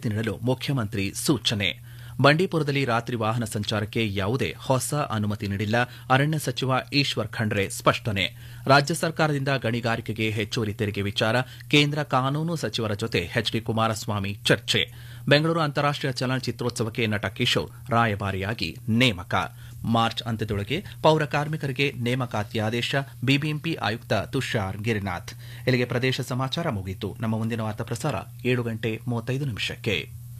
ತರಬೇತಿ ನೀಡಲು ಮುಖ್ಯಮಂತ್ರಿ ಸೂಚನೆ ಬಂಡೀಪುರದಲ್ಲಿ ರಾತ್ರಿ ವಾಹನ ಸಂಚಾರಕ್ಕೆ ಯಾವುದೇ ಹೊಸ ಅನುಮತಿ ನೀಡಿಲ್ಲ ಅರಣ್ಯ ಸಚಿವ ಈಶ್ವರ್ ಖಂಡ್ರೆ ಸ್ಪಷ್ಟನೆ ರಾಜ್ಯ ಸರ್ಕಾರದಿಂದ ಗಣಿಗಾರಿಕೆಗೆ ಹೆಚ್ಚುವರಿ ತೆರಿಗೆ ವಿಚಾರ ಕೇಂದ್ರ ಕಾನೂನು ಸಚಿವರ ಜೊತೆ ಎಚ್ಡಿ ಕುಮಾರಸ್ವಾಮಿ ಚರ್ಚೆ ಬೆಂಗಳೂರು ಅಂತಾರಾಷ್ಟೀಯ ಚಲನಚಿತ್ರೋತ್ಸವಕ್ಕೆ ನಟ ಕಿಶೋರ್ ರಾಯಭಾರಿಯಾಗಿ ನೇಮಕ ಮಾರ್ಚ್ ಅಂತ್ಯದೊಳಗೆ ಪೌರ ಕಾರ್ಮಿಕರಿಗೆ ನೇಮಕಾತಿ ಆದೇಶ ಬಿಬಿಎಂಪಿ ಆಯುಕ್ತ ತುಷಾರ್ ಗಿರಿನಾಥ್ ಇಲ್ಲಿಗೆ ಪ್ರದೇಶ ಸಮಾಚಾರ ಮುಗಿಯಿತು ನಮ್ಮ ಮುಂದಿನ ವಾರ್ತಾ ಪ್ರಸಾರ ಏಳು ಗಂಟೆ ಮೂವತ್ತೈದು ನಿಮಿಷಕ್ಕೆ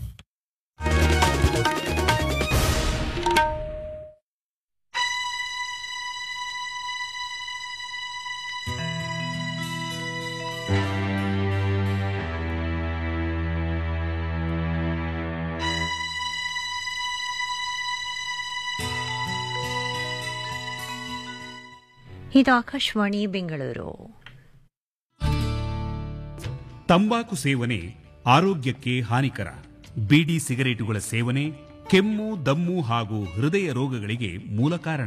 ಇದು ಆಕಾಶವಾಣಿ ಬೆಂಗಳೂರು ತಂಬಾಕು ಸೇವನೆ ಆರೋಗ್ಯಕ್ಕೆ ಹಾನಿಕರ ಬೀಡಿ ಸಿಗರೇಟುಗಳ ಸೇವನೆ ಕೆಮ್ಮು ದಮ್ಮು ಹಾಗೂ ಹೃದಯ ರೋಗಗಳಿಗೆ ಮೂಲ ಕಾರಣ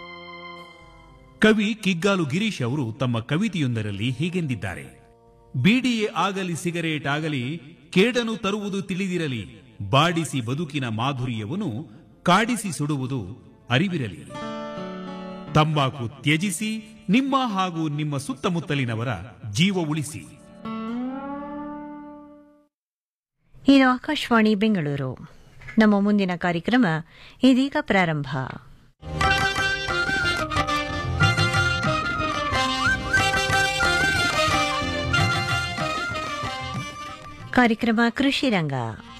ಕವಿ ಕಿಗ್ಗಾಲು ಗಿರೀಶ್ ಅವರು ತಮ್ಮ ಕವಿತೆಯೊಂದರಲ್ಲಿ ಹೀಗೆಂದಿದ್ದಾರೆ ಬೀಡಿಯೇ ಆಗಲಿ ಸಿಗರೇಟ್ ಆಗಲಿ ಕೇಡನು ತರುವುದು ತಿಳಿದಿರಲಿ ಬಾಡಿಸಿ ಬದುಕಿನ ಮಾಧುರ್ಯವನ್ನು ಕಾಡಿಸಿ ಸುಡುವುದು ಅರಿವಿರಲಿ ತಂಬಾಕು ತ್ಯಜಿಸಿ ನಿಮ್ಮ ಹಾಗೂ ನಿಮ್ಮ ಸುತ್ತಮುತ್ತಲಿನವರ ಜೀವ ಉಳಿಸಿ ಇದು ಆಕಾಶವಾಣಿ ಬೆಂಗಳೂರು ನಮ್ಮ ಮುಂದಿನ ಕಾರ್ಯಕ್ರಮ ಇದೀಗ ಪ್ರಾರಂಭ ಕಾರ್ಯಕ್ರಮ ಕೃಷಿ ರಂಗ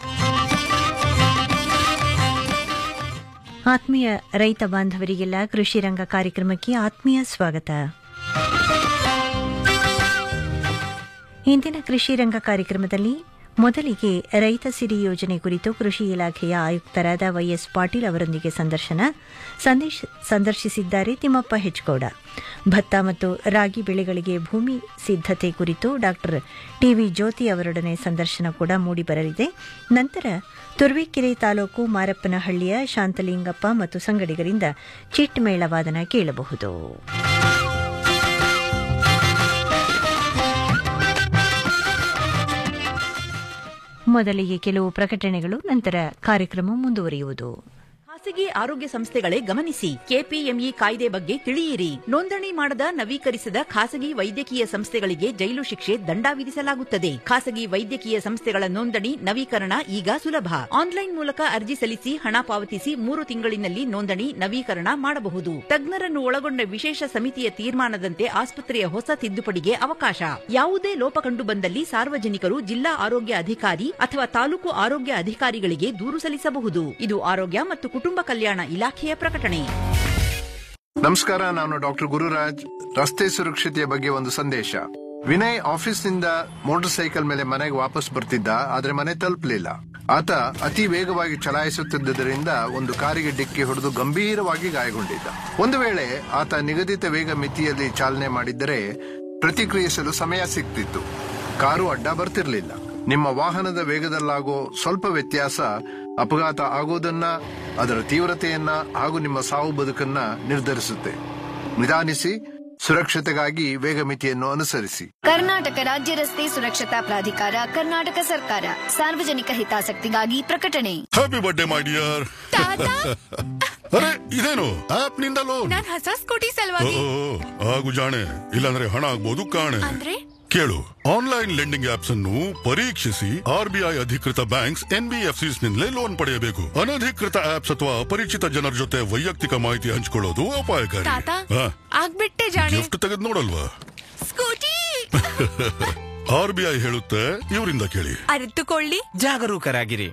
ಆತ್ಮೀಯ ರೈತ ಬಾಂಧವರಿಗೆಲ್ಲ ಕೃಷಿ ರಂಗ ಕಾರ್ಯಕ್ರಮಕ್ಕೆ ಆತ್ಮೀಯ ಸ್ವಾಗತ ಇಂದಿನ ಕೃಷಿ ರಂಗ ಕಾರ್ಯಕ್ರಮದಲ್ಲಿ ಮೊದಲಿಗೆ ರೈತ ಸಿರಿ ಯೋಜನೆ ಕುರಿತು ಕೃಷಿ ಇಲಾಖೆಯ ಆಯುಕ್ತರಾದ ವೈಎಸ್ ಪಾಟೀಲ್ ಅವರೊಂದಿಗೆ ಸಂದರ್ಶನ ಸಂದೇಶ ಸಂದರ್ಶಿಸಿದ್ದಾರೆ ತಿಮ್ಮಪ್ಪ ಹೆಚ್ಗೌಡ ಭತ್ತ ಮತ್ತು ರಾಗಿ ಬೆಳೆಗಳಿಗೆ ಭೂಮಿ ಸಿದ್ಧತೆ ಕುರಿತು ಡಾಕ್ಟರ್ ಟಿವಿ ಜ್ಯೋತಿ ಅವರೊಡನೆ ಸಂದರ್ಶನ ಕೂಡ ಮೂಡಿಬರಲಿದೆ ನಂತರ ತುರುವೇಕೆರೆ ತಾಲೂಕು ಮಾರಪ್ಪನಹಳ್ಳಿಯ ಶಾಂತಲಿಂಗಪ್ಪ ಮತ್ತು ಸಂಗಡಿಗರಿಂದ ಚಿಟ್ ಮೇಳವಾದನ ಕೇಳಬಹುದು ಮೊದಲಿಗೆ ಕೆಲವು ಪ್ರಕಟಣೆಗಳು ನಂತರ ಕಾರ್ಯಕ್ರಮ ಮುಂದುವರಿಯುವುದು ಖಾಸಗಿ ಆರೋಗ್ಯ ಸಂಸ್ಥೆಗಳೇ ಗಮನಿಸಿ ಕೆಪಿಎಂಇ ಕಾಯ್ದೆ ಬಗ್ಗೆ ತಿಳಿಯಿರಿ ನೋಂದಣಿ ಮಾಡದ ನವೀಕರಿಸದ ಖಾಸಗಿ ವೈದ್ಯಕೀಯ ಸಂಸ್ಥೆಗಳಿಗೆ ಜೈಲು ಶಿಕ್ಷೆ ದಂಡ ವಿಧಿಸಲಾಗುತ್ತದೆ ಖಾಸಗಿ ವೈದ್ಯಕೀಯ ಸಂಸ್ಥೆಗಳ ನೋಂದಣಿ ನವೀಕರಣ ಈಗ ಸುಲಭ ಆನ್ಲೈನ್ ಮೂಲಕ ಅರ್ಜಿ ಸಲ್ಲಿಸಿ ಹಣ ಪಾವತಿಸಿ ಮೂರು ತಿಂಗಳಿನಲ್ಲಿ ನೋಂದಣಿ ನವೀಕರಣ ಮಾಡಬಹುದು ತಜ್ಞರನ್ನು ಒಳಗೊಂಡ ವಿಶೇಷ ಸಮಿತಿಯ ತೀರ್ಮಾನದಂತೆ ಆಸ್ಪತ್ರೆಯ ಹೊಸ ತಿದ್ದುಪಡಿಗೆ ಅವಕಾಶ ಯಾವುದೇ ಲೋಪ ಕಂಡು ಬಂದಲ್ಲಿ ಸಾರ್ವಜನಿಕರು ಜಿಲ್ಲಾ ಆರೋಗ್ಯ ಅಧಿಕಾರಿ ಅಥವಾ ತಾಲೂಕು ಆರೋಗ್ಯ ಅಧಿಕಾರಿಗಳಿಗೆ ದೂರು ಸಲ್ಲಿಸಬಹುದು ಇದು ಆರೋಗ್ಯ ಮತ್ತು ಕುಟುಂಬ ಕಲ್ಯಾಣ ಇಲಾಖೆಯ ಪ್ರಕಟಣೆ ನಮಸ್ಕಾರ ನಾನು ಡಾಕ್ಟರ್ ಗುರುರಾಜ್ ರಸ್ತೆ ಸುರಕ್ಷತೆಯ ಬಗ್ಗೆ ಒಂದು ಸಂದೇಶ ವಿನಯ್ ಆಫೀಸ್ನಿಂದ ಮೋಟಾರ್ ಸೈಕಲ್ ಮೇಲೆ ಮನೆಗೆ ವಾಪಸ್ ಬರ್ತಿದ್ದ ಆದ್ರೆ ಮನೆ ತಲುಪಲಿಲ್ಲ ಆತ ಅತಿ ವೇಗವಾಗಿ ಚಲಾಯಿಸುತ್ತಿದ್ದರಿಂದ ಒಂದು ಕಾರಿಗೆ ಡಿಕ್ಕಿ ಹೊಡೆದು ಗಂಭೀರವಾಗಿ ಗಾಯಗೊಂಡಿದ್ದ ಒಂದು ವೇಳೆ ಆತ ನಿಗದಿತ ವೇಗ ಮಿತಿಯಲ್ಲಿ ಚಾಲನೆ ಮಾಡಿದ್ದರೆ ಪ್ರತಿಕ್ರಿಯಿಸಲು ಸಮಯ ಸಿಗ್ತಿತ್ತು ಕಾರು ಅಡ್ಡ ಬರ್ತಿರ್ಲಿಲ್ಲ ನಿಮ್ಮ ವಾಹನದ ವೇಗದಲ್ಲಾಗೋ ಸ್ವಲ್ಪ ವ್ಯತ್ಯಾಸ ಅಪಘಾತ ಆಗೋದನ್ನ ಅದರ ತೀವ್ರತೆಯನ್ನ ಹಾಗೂ ನಿಮ್ಮ ಸಾವು ಬದುಕನ್ನ ನಿರ್ಧರಿಸುತ್ತೆ ನಿಧಾನಿಸಿ ಸುರಕ್ಷತೆಗಾಗಿ ವೇಗ ಮಿತಿಯನ್ನು ಅನುಸರಿಸಿ ಕರ್ನಾಟಕ ರಾಜ್ಯ ರಸ್ತೆ ಸುರಕ್ಷತಾ ಪ್ರಾಧಿಕಾರ ಕರ್ನಾಟಕ ಸರ್ಕಾರ ಸಾರ್ವಜನಿಕ ಹಿತಾಸಕ್ತಿಗಾಗಿ ಪ್ರಕಟಣೆ ಹ್ಯಾಪಿ ಬರ್ಡೇ ಮೈ ಡಿಯರ್ ಅರೆ ಇದೇನು ಆಪ್ ನಿಂದ ಲೋನ್ ನಾನ್ ಹೊಸ ಸ್ಕೂಟಿ ಸಲುವಾಗಿ ಆಗು ಜಾಣೆ ಇಲ್ಲಾಂದ್ರೆ ಹಣ ಆಗ್ಬೋದು ಕಾಣೆ ಅಂದ್ರೆ ಕೇಳು ಆನ್ಲೈನ್ ಲೆಂಡಿಂಗ್ ಆಪ್ಸ್ ಅನ್ನು ಪರೀಕ್ಷಿಸಿ ಆರ್ಬಿಐ ಅಧಿಕೃತ ಬ್ಯಾಂಕ್ಸ್ ಎನ್ಬಿಎಫ್ಸಿಸ್ ನಿಂದಲೇ ಲೋನ್ ಪಡೆಯಬೇಕು ಅನಧಿಕೃತ ಆಪ್ಸ್ ಅಥವಾ ಅಪರಿಚಿತ ಜನರ ಜೊತೆ ವೈಯಕ್ತಿಕ ಮಾಹಿತಿ ಹಂಚಿಕೊಳ್ಳೋದು ಅಪಾಯಕಾರಿ ತಾತ ಹಾ, ಆಗ್ಬಿಟ್ಟೆ ಜಾಣೆ ಗಿಫ್ಟ್ ತೆಗೆದು ನೋಡಲ್ವಾ ಸ್ಕೂಟಿ ಆರ್ಬಿಐ ಹೇಳುತ್ತೆ ಇವರಿಂದ ಕೇಳಿ ಅರಿತುಕೊಳ್ಳಿ ಜಾಗರೂಕರಾಗಿರಿ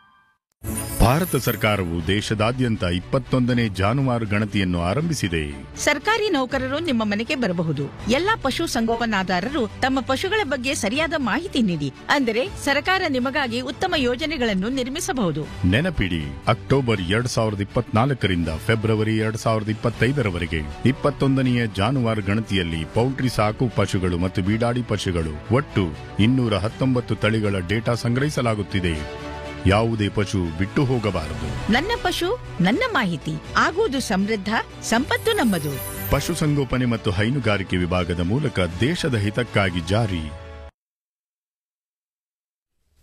ಭಾರತ ಸರ್ಕಾರವು ದೇಶದಾದ್ಯಂತ ಇಪ್ಪತ್ತೊಂದನೇ ಜಾನುವಾರು ಗಣತಿಯನ್ನು ಆರಂಭಿಸಿದೆ ಸರ್ಕಾರಿ ನೌಕರರು ನಿಮ್ಮ ಮನೆಗೆ ಬರಬಹುದು ಎಲ್ಲಾ ಪಶು ಸಂಗೋಪನಾದಾರರು ತಮ್ಮ ಪಶುಗಳ ಬಗ್ಗೆ ಸರಿಯಾದ ಮಾಹಿತಿ ನೀಡಿ ಅಂದರೆ ಸರ್ಕಾರ ನಿಮಗಾಗಿ ಉತ್ತಮ ಯೋಜನೆಗಳನ್ನು ನಿರ್ಮಿಸಬಹುದು ನೆನಪಿಡಿ ಅಕ್ಟೋಬರ್ ಎರಡ್ ಸಾವಿರದ ಇಪ್ಪತ್ನಾಲ್ಕರಿಂದ ಫೆಬ್ರವರಿ ಎರಡ್ ಸಾವಿರದ ಇಪ್ಪತ್ತೈದರವರೆಗೆ ಇಪ್ಪತ್ತೊಂದನೆಯ ಜಾನುವಾರು ಗಣತಿಯಲ್ಲಿ ಪೌಲ್ಟ್ರಿ ಸಾಕು ಪಶುಗಳು ಮತ್ತು ಬೀಡಾಡಿ ಪಶುಗಳು ಒಟ್ಟು ಇನ್ನೂರ ಹತ್ತೊಂಬತ್ತು ತಳಿಗಳ ಡೇಟಾ ಸಂಗ್ರಹಿಸಲಾಗುತ್ತಿದೆ ಯಾವುದೇ ಪಶು ಬಿಟ್ಟು ಹೋಗಬಾರದು ನನ್ನ ಪಶು ನನ್ನ ಮಾಹಿತಿ ಆಗುವುದು ಸಮೃದ್ಧ ಸಂಪತ್ತು ನಮ್ಮದು ಪಶುಸಂಗೋಪನೆ ಮತ್ತು ಹೈನುಗಾರಿಕೆ ವಿಭಾಗದ ಮೂಲಕ ದೇಶದ ಹಿತಕ್ಕಾಗಿ ಜಾರಿ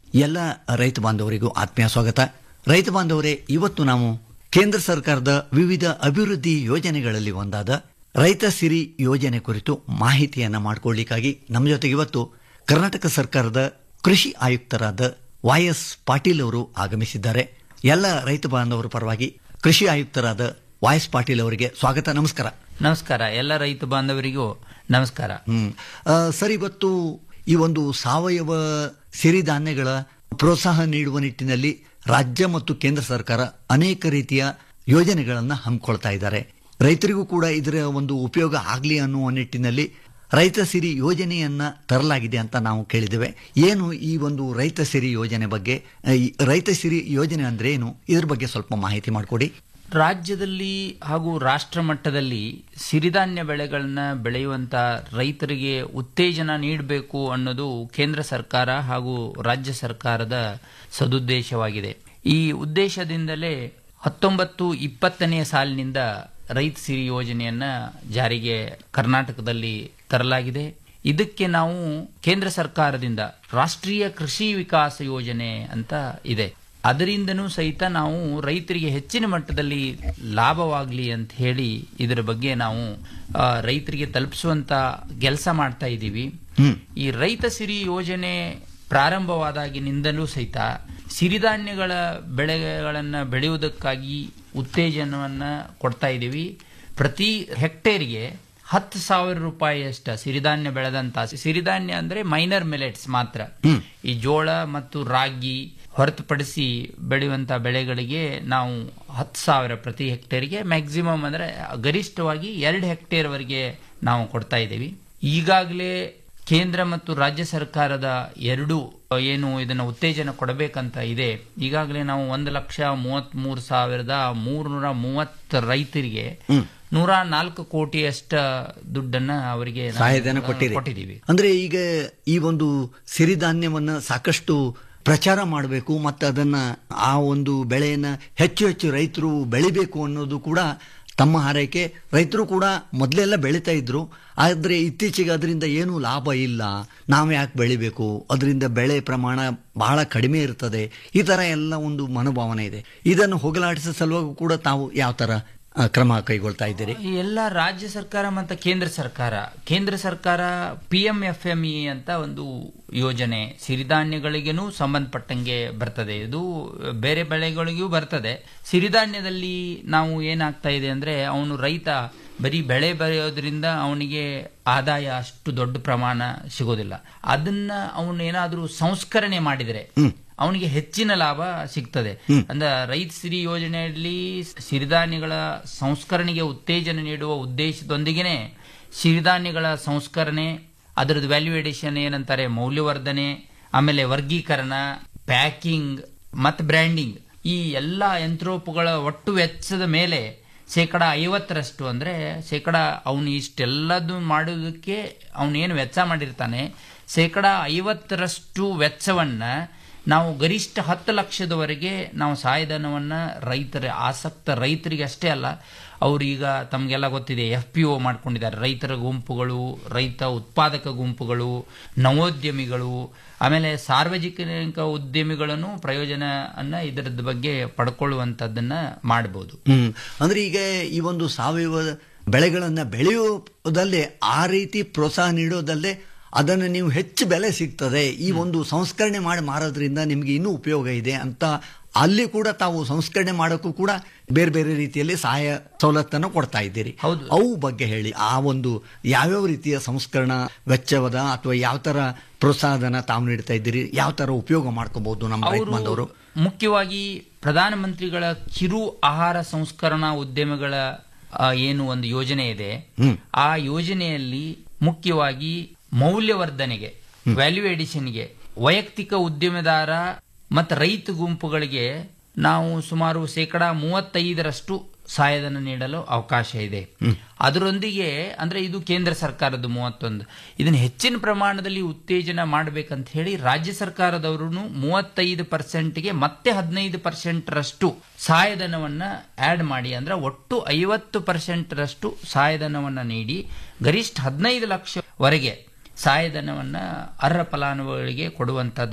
ಎಲ್ಲ ರೈತ ಬಾಂಧವರಿಗೂ ಆತ್ಮೀಯ ಸ್ವಾಗತ ರೈತ ಬಾಂಧವರೇ ಇವತ್ತು ನಾವು ಕೇಂದ್ರ ಸರ್ಕಾರದ ವಿವಿಧ ಅಭಿವೃದ್ಧಿ ಯೋಜನೆಗಳಲ್ಲಿ ಒಂದಾದ ರೈತ ಸಿರಿ ಯೋಜನೆ ಕುರಿತು ಮಾಹಿತಿಯನ್ನ ಮಾಡಿಕೊಳ್ಳಿಕ್ಕಾಗಿ ನಮ್ಮ ಜೊತೆಗೆ ಇವತ್ತು ಕರ್ನಾಟಕ ಸರ್ಕಾರದ ಕೃಷಿ ಆಯುಕ್ತರಾದ ವೈ ಎಸ್ ಪಾಟೀಲ್ ಅವರು ಆಗಮಿಸಿದ್ದಾರೆ ಎಲ್ಲ ರೈತ ಬಾಂಧವರ ಪರವಾಗಿ ಕೃಷಿ ಆಯುಕ್ತರಾದ ವೈ ಎಸ್ ಪಾಟೀಲ್ ಅವರಿಗೆ ಸ್ವಾಗತ ನಮಸ್ಕಾರ ನಮಸ್ಕಾರ ಎಲ್ಲ ರೈತ ಬಾಂಧವರಿಗೂ ನಮಸ್ಕಾರ ಹ್ಮ್ ಆ, ಸರ್ ಇವತ್ತು ಈ ಒಂದು ಸಾವಯವ ಸಿರಿಧಾನ್ಯಗಳ ಪ್ರೋತ್ಸಾಹ ನೀಡುವ ನಿಟ್ಟಿನಲ್ಲಿ ರಾಜ್ಯ ಮತ್ತು ಕೇಂದ್ರ ಸರ್ಕಾರ ಅನೇಕ ರೀತಿಯ ಯೋಜನೆಗಳನ್ನು ಹಮ್ಮಿಕೊಳ್ತಾ ಇದ್ದಾರೆ ರೈತರಿಗೂ ಕೂಡ ಇದರ ಒಂದು ಉಪಯೋಗ ಆಗಲಿ ಅನ್ನುವ ನಿಟ್ಟಿನಲ್ಲಿ ರೈತ ಸಿರಿ ಯೋಜನೆಯನ್ನ ತರಲಾಗಿದೆ ಅಂತ ನಾವು ಕೇಳಿದ್ದೇವೆ ಏನು ಈ ಒಂದು ರೈತ ಸಿರಿ ಯೋಜನೆ ಬಗ್ಗೆ ಆ, ಈ ರೈತ ಸಿರಿ ಯೋಜನೆ ಅಂದ್ರೆ ಏನು ಇದ್ರ ಬಗ್ಗೆ ಸ್ವಲ್ಪ ಮಾಹಿತಿ ಮಾಡಿಕೊಡಿ ರಾಜ್ಯದಲ್ಲಿ ಹಾಗೂ ರಾಷ್ಟ್ರ ಮಟ್ಟದಲ್ಲಿ ಸಿರಿಧಾನ್ಯ ಬೆಳೆಗಳನ್ನ ಬೆಳೆಯುವಂತ ರೈತರಿಗೆ ಉತ್ತೇಜನ ನೀಡಬೇಕು ಅನ್ನೋದು ಕೇಂದ್ರ ಸರ್ಕಾರ ಹಾಗೂ ರಾಜ್ಯ ಸರ್ಕಾರದ ಸದುದ್ದೇಶವಾಗಿದೆ ಈ ಉದ್ದೇಶದಿಂದಲೇ ಹತ್ತೊಂಬತ್ತು ಇಪ್ಪತ್ತನೆಯ ಸಾಲಿನಿಂದ ರೈತ ಸಿರಿ ಯೋಜನೆಯನ್ನ ಜಾರಿಗೆ ಕರ್ನಾಟಕದಲ್ಲಿ ತರಲಾಗಿದೆ ಇದಕ್ಕೆ ನಾವು ಕೇಂದ್ರ ಸರ್ಕಾರದಿಂದ ರಾಷ್ಟ್ರೀಯ ಕೃಷಿ ವಿಕಾಸ ಯೋಜನೆ ಅಂತ ಇದೆ ಅದರಿಂದನೂ ಸಹಿತ ನಾವು ರೈತರಿಗೆ ಹೆಚ್ಚಿನ ಮಟ್ಟದಲ್ಲಿ ಲಾಭವಾಗಲಿ ಅಂತ ಹೇಳಿ ಇದರ ಬಗ್ಗೆ ನಾವು ಆ, ರೈತರಿಗೆ ತಲುಪಿಸುವಂತ ಕೆಲಸ ಮಾಡ್ತಾ ಇದ್ದೀವಿ ಈ ರೈತ ಸಿರಿ ಯೋಜನೆ ಪ್ರಾರಂಭವಾದಾಗಿನಿಂದಲೂ ಸಹಿತ ಸಿರಿಧಾನ್ಯಗಳ ಬೆಳೆಗಳನ್ನ ಬೆಳೆಯುವುದಕ್ಕಾಗಿ ಉತ್ತೇಜನವನ್ನ ಕೊಡ್ತಾ ಇದ್ದೀವಿ ಪ್ರತಿ ಹೆಕ್ಟೇರ್ಗೆ ಹತ್ತು ಸಾವಿರ ರೂಪಾಯಿಯಷ್ಟ ಸಿರಿಧಾನ್ಯ ಬೆಳೆದಂತ ಸಿರಿಧಾನ್ಯ ಅಂದ್ರೆ ಮೈನರ್ ಮಿಲೆಟ್ಸ್ ಮಾತ್ರ ಈ ಜೋಳ ಮತ್ತು ರಾಗಿ ಹೊರತುಪಡಿಸಿ ಬೆಳೆಯುವಂತ ಬೆಳೆಗಳಿಗೆ ನಾವು ಹತ್ತು ಸಾವಿರ ಪ್ರತಿ ಹೆಕ್ಟೇರ್ಗೆ ಮ್ಯಾಕ್ಸಿಮಮ್ ಅಂದ್ರೆ ಗರಿಷ್ಠವಾಗಿ ಎರಡು ಹೆಕ್ಟೇರ್ ವರೆಗೆ ನಾವು ಕೊಡ್ತಾ ಇದ್ದೀವಿ ಈಗಾಗಲೇ ಕೇಂದ್ರ ಮತ್ತು ರಾಜ್ಯ ಸರ್ಕಾರದ ಎರಡು ಏನು ಇದನ್ನ ಉತ್ತೇಜನ ಕೊಡಬೇಕಂತ ಇದೆ ಈಗಾಗಲೇ ನಾವು ಒಂದು ಲಕ್ಷ ಮೂವತ್ತ್ ಮೂರು ಸಾವಿರದ ಮೂರ್ನೂರ ಮೂವತ್ತು ರೈತರಿಗೆ ನೂರ ನಾಲ್ಕು ಕೋಟಿಯಷ್ಟ ದುಡ್ಡನ್ನ ಅವರಿಗೆ ನಾವು, ಸಹಾಯಧನ ಆ, ಕೊಟ್ಟಿರಿ ಕೊಟ್ಟಿದ್ದೀವಿ ಅಂದ್ರೆ ಈಗ ಈ ಒಂದು ಸಿರಿಧಾನ್ಯವನ್ನ ಸಾಕಷ್ಟು ಪ್ರಚಾರ ಮಾಡಬೇಕು ಮತ್ತು ಅದನ್ನ ಆ ಒಂದು ಬೆಳೆಯನ್ನ ಹೆಚ್ಚು ಹೆಚ್ಚು ರೈತರು ಬೆಳಿಬೇಕು ಅನ್ನೋದು ಕೂಡ ತಮ್ಮ ಹಾರೈಕೆ ರೈತರು ಕೂಡ ಮೊದಲೆಲ್ಲ ಬೆಳೀತಾ ಇದ್ರು ಆದರೆ ಇತ್ತೀಚೆಗೆ ಅದರಿಂದ ಏನೂ ಲಾಭ ಇಲ್ಲ ನಾವು ಯಾಕೆ ಬೆಳಿಬೇಕು ಅದರಿಂದ ಬೆಳೆ ಪ್ರಮಾಣ ಬಹಳ ಕಡಿಮೆ ಇರ್ತದೆ ಈ ಥರ ಎಲ್ಲ ಒಂದು ಮನೋಭಾವನೆ ಇದೆ ಇದನ್ನು ಹೋಗಲಾಡಿಸೋ ಸಲುವಾಗಿ ಕೂಡ ತಾವು ಯಾವ ಥರ ಆ, ಕ್ರಮ ಕೈಗೊಳ್ತಾ ಇದ್ದೀರಿ ಈ ಎಲ್ಲ ರಾಜ್ಯ ಸರ್ಕಾರ ಮತ್ತು ಕೇಂದ್ರ ಸರ್ಕಾರ ಕೇಂದ್ರ ಸರ್ಕಾರ P M F M E ಅಂತ ಒಂದು ಯೋಜನೆ ಸಿರಿಧಾನ್ಯಗಳಿಗೇನೂ ಸಂಬಂಧಪಟ್ಟಂಗೆ ಬರ್ತದೆ ಇದು ಬೇರೆ ಬೆಳೆಗಳಿಗೂ ಬರ್ತದೆ ಸಿರಿಧಾನ್ಯದಲ್ಲಿ ನಾವು ಏನಾಗ್ತಾ ಇದೆ ಅಂದ್ರೆ ಅವನು ರೈತ ಬರೀ ಬೆಳೆ ಬೆಳೆಯೋದ್ರಿಂದ ಅವನಿಗೆ ಆದಾಯ ಅಷ್ಟು ದೊಡ್ಡ ಪ್ರಮಾಣ ಸಿಗೋದಿಲ್ಲ ಅದನ್ನ ಅವನು ಏನಾದ್ರೂ ಸಂಸ್ಕರಣೆ ಮಾಡಿದರೆ ಅವನಿಗೆ ಹೆಚ್ಚಿನ ಲಾಭ ಸಿಗ್ತದೆ ಅಂದ್ರೆ ರೈತ ಸಿರಿ ಯೋಜನೆಯಲ್ಲಿ ಸಿರಿಧಾನ್ಯಗಳ ಸಂಸ್ಕರಣೆಗೆ ಉತ್ತೇಜನ ನೀಡುವ ಉದ್ದೇಶದೊಂದಿಗೆನೆ ಸಿರಿಧಾನ್ಯಗಳ ಸಂಸ್ಕರಣೆ ಅದರದ್ದು ವ್ಯಾಲ್ಯೂ ಎಡಿಷನ್ ಏನಂತಾರೆ ಮೌಲ್ಯವರ್ಧನೆ ಆಮೇಲೆ ವರ್ಗೀಕರಣ ಪ್ಯಾಕಿಂಗ್ ಮತ್ತು ಬ್ರ್ಯಾಂಡಿಂಗ್ ಈ ಎಲ್ಲ ಯಂತ್ರೋಪಗಳ ಒಟ್ಟು ವೆಚ್ಚದ ಮೇಲೆ ಶೇಕಡ ಐವತ್ತರಷ್ಟು ಅಂದ್ರೆ ಶೇಕಡ ಅವನು ಇಷ್ಟೆಲ್ಲದು ಮಾಡೋದಕ್ಕೆ ಅವನೇನು ವೆಚ್ಚ ಮಾಡಿರ್ತಾನೆ ಶೇಕಡ ಐವತ್ತರಷ್ಟು ವೆಚ್ಚವನ್ನ ನಾವು ಗರಿಷ್ಠ ಹತ್ತು ಲಕ್ಷದವರೆಗೆ ನಾವು ಸಹಾಯಧನವನ್ನ ರೈತರ ಆಸಕ್ತ ರೈತರಿಗೆ ಅಷ್ಟೇ ಅಲ್ಲ ಅವ್ರೀಗ ತಮಗೆಲ್ಲ ಗೊತ್ತಿದೆ ಎಫ್ ಪಿ ಒ ಮಾಡ್ಕೊಂಡಿದ್ದಾರೆ ರೈತರ ಗುಂಪುಗಳು ರೈತ ಉತ್ಪಾದಕ ಗುಂಪುಗಳು ನವೋದ್ಯಮಿಗಳು ಆಮೇಲೆ ಸಾರ್ವಜನಿಕ ಉದ್ಯಮಿಗಳನ್ನು ಪ್ರಯೋಜನ ಅನ್ನ ಇದರದ ಬಗ್ಗೆ ಪಡ್ಕೊಳ್ಳುವಂತದ್ದನ್ನ ಮಾಡಬಹುದು ಹ್ಮ್ ಅಂದ್ರೆ ಈಗ ಈ ಒಂದು ಸಾವಯವ ಬೆಳೆಗಳನ್ನ ಬೆಳೆಯೋದಲ್ಲೇ ಆ ರೀತಿ ಪ್ರೋತ್ಸಾಹ ನೀಡೋದಲ್ಲೇ ಅದನ್ನು ನೀವು ಹೆಚ್ಚು ಬೆಲೆ ಸಿಗ್ತದೆ ಈ ಒಂದು ಸಂಸ್ಕರಣೆ ಮಾಡಿ ಮಾರೋದ್ರಿಂದ ನಿಮಗೆ ಇನ್ನೂ ಉಪಯೋಗ ಇದೆ ಅಂತ ಅಲ್ಲಿ ಕೂಡ ತಾವು ಸಂಸ್ಕರಣೆ ಮಾಡೋಕ್ಕೂ ಕೂಡ ಬೇರೆ ಬೇರೆ ರೀತಿಯಲ್ಲಿ ಸಹಾಯ ಸವಲತ್ತನ್ನು ಕೊಡ್ತಾ ಇದ್ದೀರಿ ಅವು ಬಗ್ಗೆ ಹೇಳಿ ಆ ಒಂದು ಯಾವ್ಯಾವ ರೀತಿಯ ಸಂಸ್ಕರಣ ವೆಚ್ಚವದ ಅಥವಾ ಯಾವ ತರ ಪ್ರೋತ್ಸಾಹಧನ ತಾವು ನೀಡ್ತಾ ಇದ್ದೀರಿ ಯಾವ ತರ ಉಪಯೋಗ ಮಾಡ್ಕೋಬಹುದು ನಮ್ಮ ರೈತ ಅವರು ಬಾಂಧವರು ಮುಖ್ಯವಾಗಿ ಪ್ರಧಾನಮಂತ್ರಿಗಳ ಕಿರು ಆಹಾರ ಸಂಸ್ಕರಣಾ ಉದ್ಯಮಗಳ ಆ, ಏನು ಒಂದು ಯೋಜನೆ ಇದೆ ಹ್ಮ್ ಆ ಯೋಜನೆಯಲ್ಲಿ ಮುಖ್ಯವಾಗಿ ಮೌಲ್ಯವರ್ಧನೆಗೆ ವ್ಯಾಲ್ಯೂ ಎಡಿಷನ್ಗೆ ವೈಯಕ್ತಿಕ ಉದ್ಯಮದಾರ ಮತ್ತು ರೈತ ಗುಂಪುಗಳಿಗೆ ನಾವು ಸುಮಾರು ಶೇಕಡ ಮೂವತ್ತೈದರಷ್ಟು ಸಹಾಯಧನ ನೀಡಲು ಅವಕಾಶ ಇದೆ ಅದರೊಂದಿಗೆ ಅಂದ್ರೆ ಇದು ಕೇಂದ್ರ ಸರ್ಕಾರದ ಮೂವತ್ತೊಂದು ಇದನ್ನು ಹೆಚ್ಚಿನ ಪ್ರಮಾಣದಲ್ಲಿ ಉತ್ತೇಜನ ಮಾಡಬೇಕಂತ ಹೇಳಿ ರಾಜ್ಯ ಸರ್ಕಾರದವರು ಮೂವತ್ತೈದು ಪರ್ಸೆಂಟ್ಗೆ ಮತ್ತೆ ಹದಿನೈದು ಪರ್ಸೆಂಟ್ ರಷ್ಟು ಸಹಾಯಧನವನ್ನ ಆಡ್ ಮಾಡಿ ಅಂದ್ರೆ ಒಟ್ಟು ಐವತ್ತು ಪರ್ಸೆಂಟ್ ರಷ್ಟು ಸಹಾಯಧನವನ್ನ ನೀಡಿ ಗರಿಷ್ಠ ಹದಿನೈದು ಲಕ್ಷವರೆಗೆ ಸಹಾಯಧನವನ್ನ ಅರ್ಹ ಫಲಾನುಭವಿಗಳಿಗೆ ಕೊಡುವಂತದನ್ನ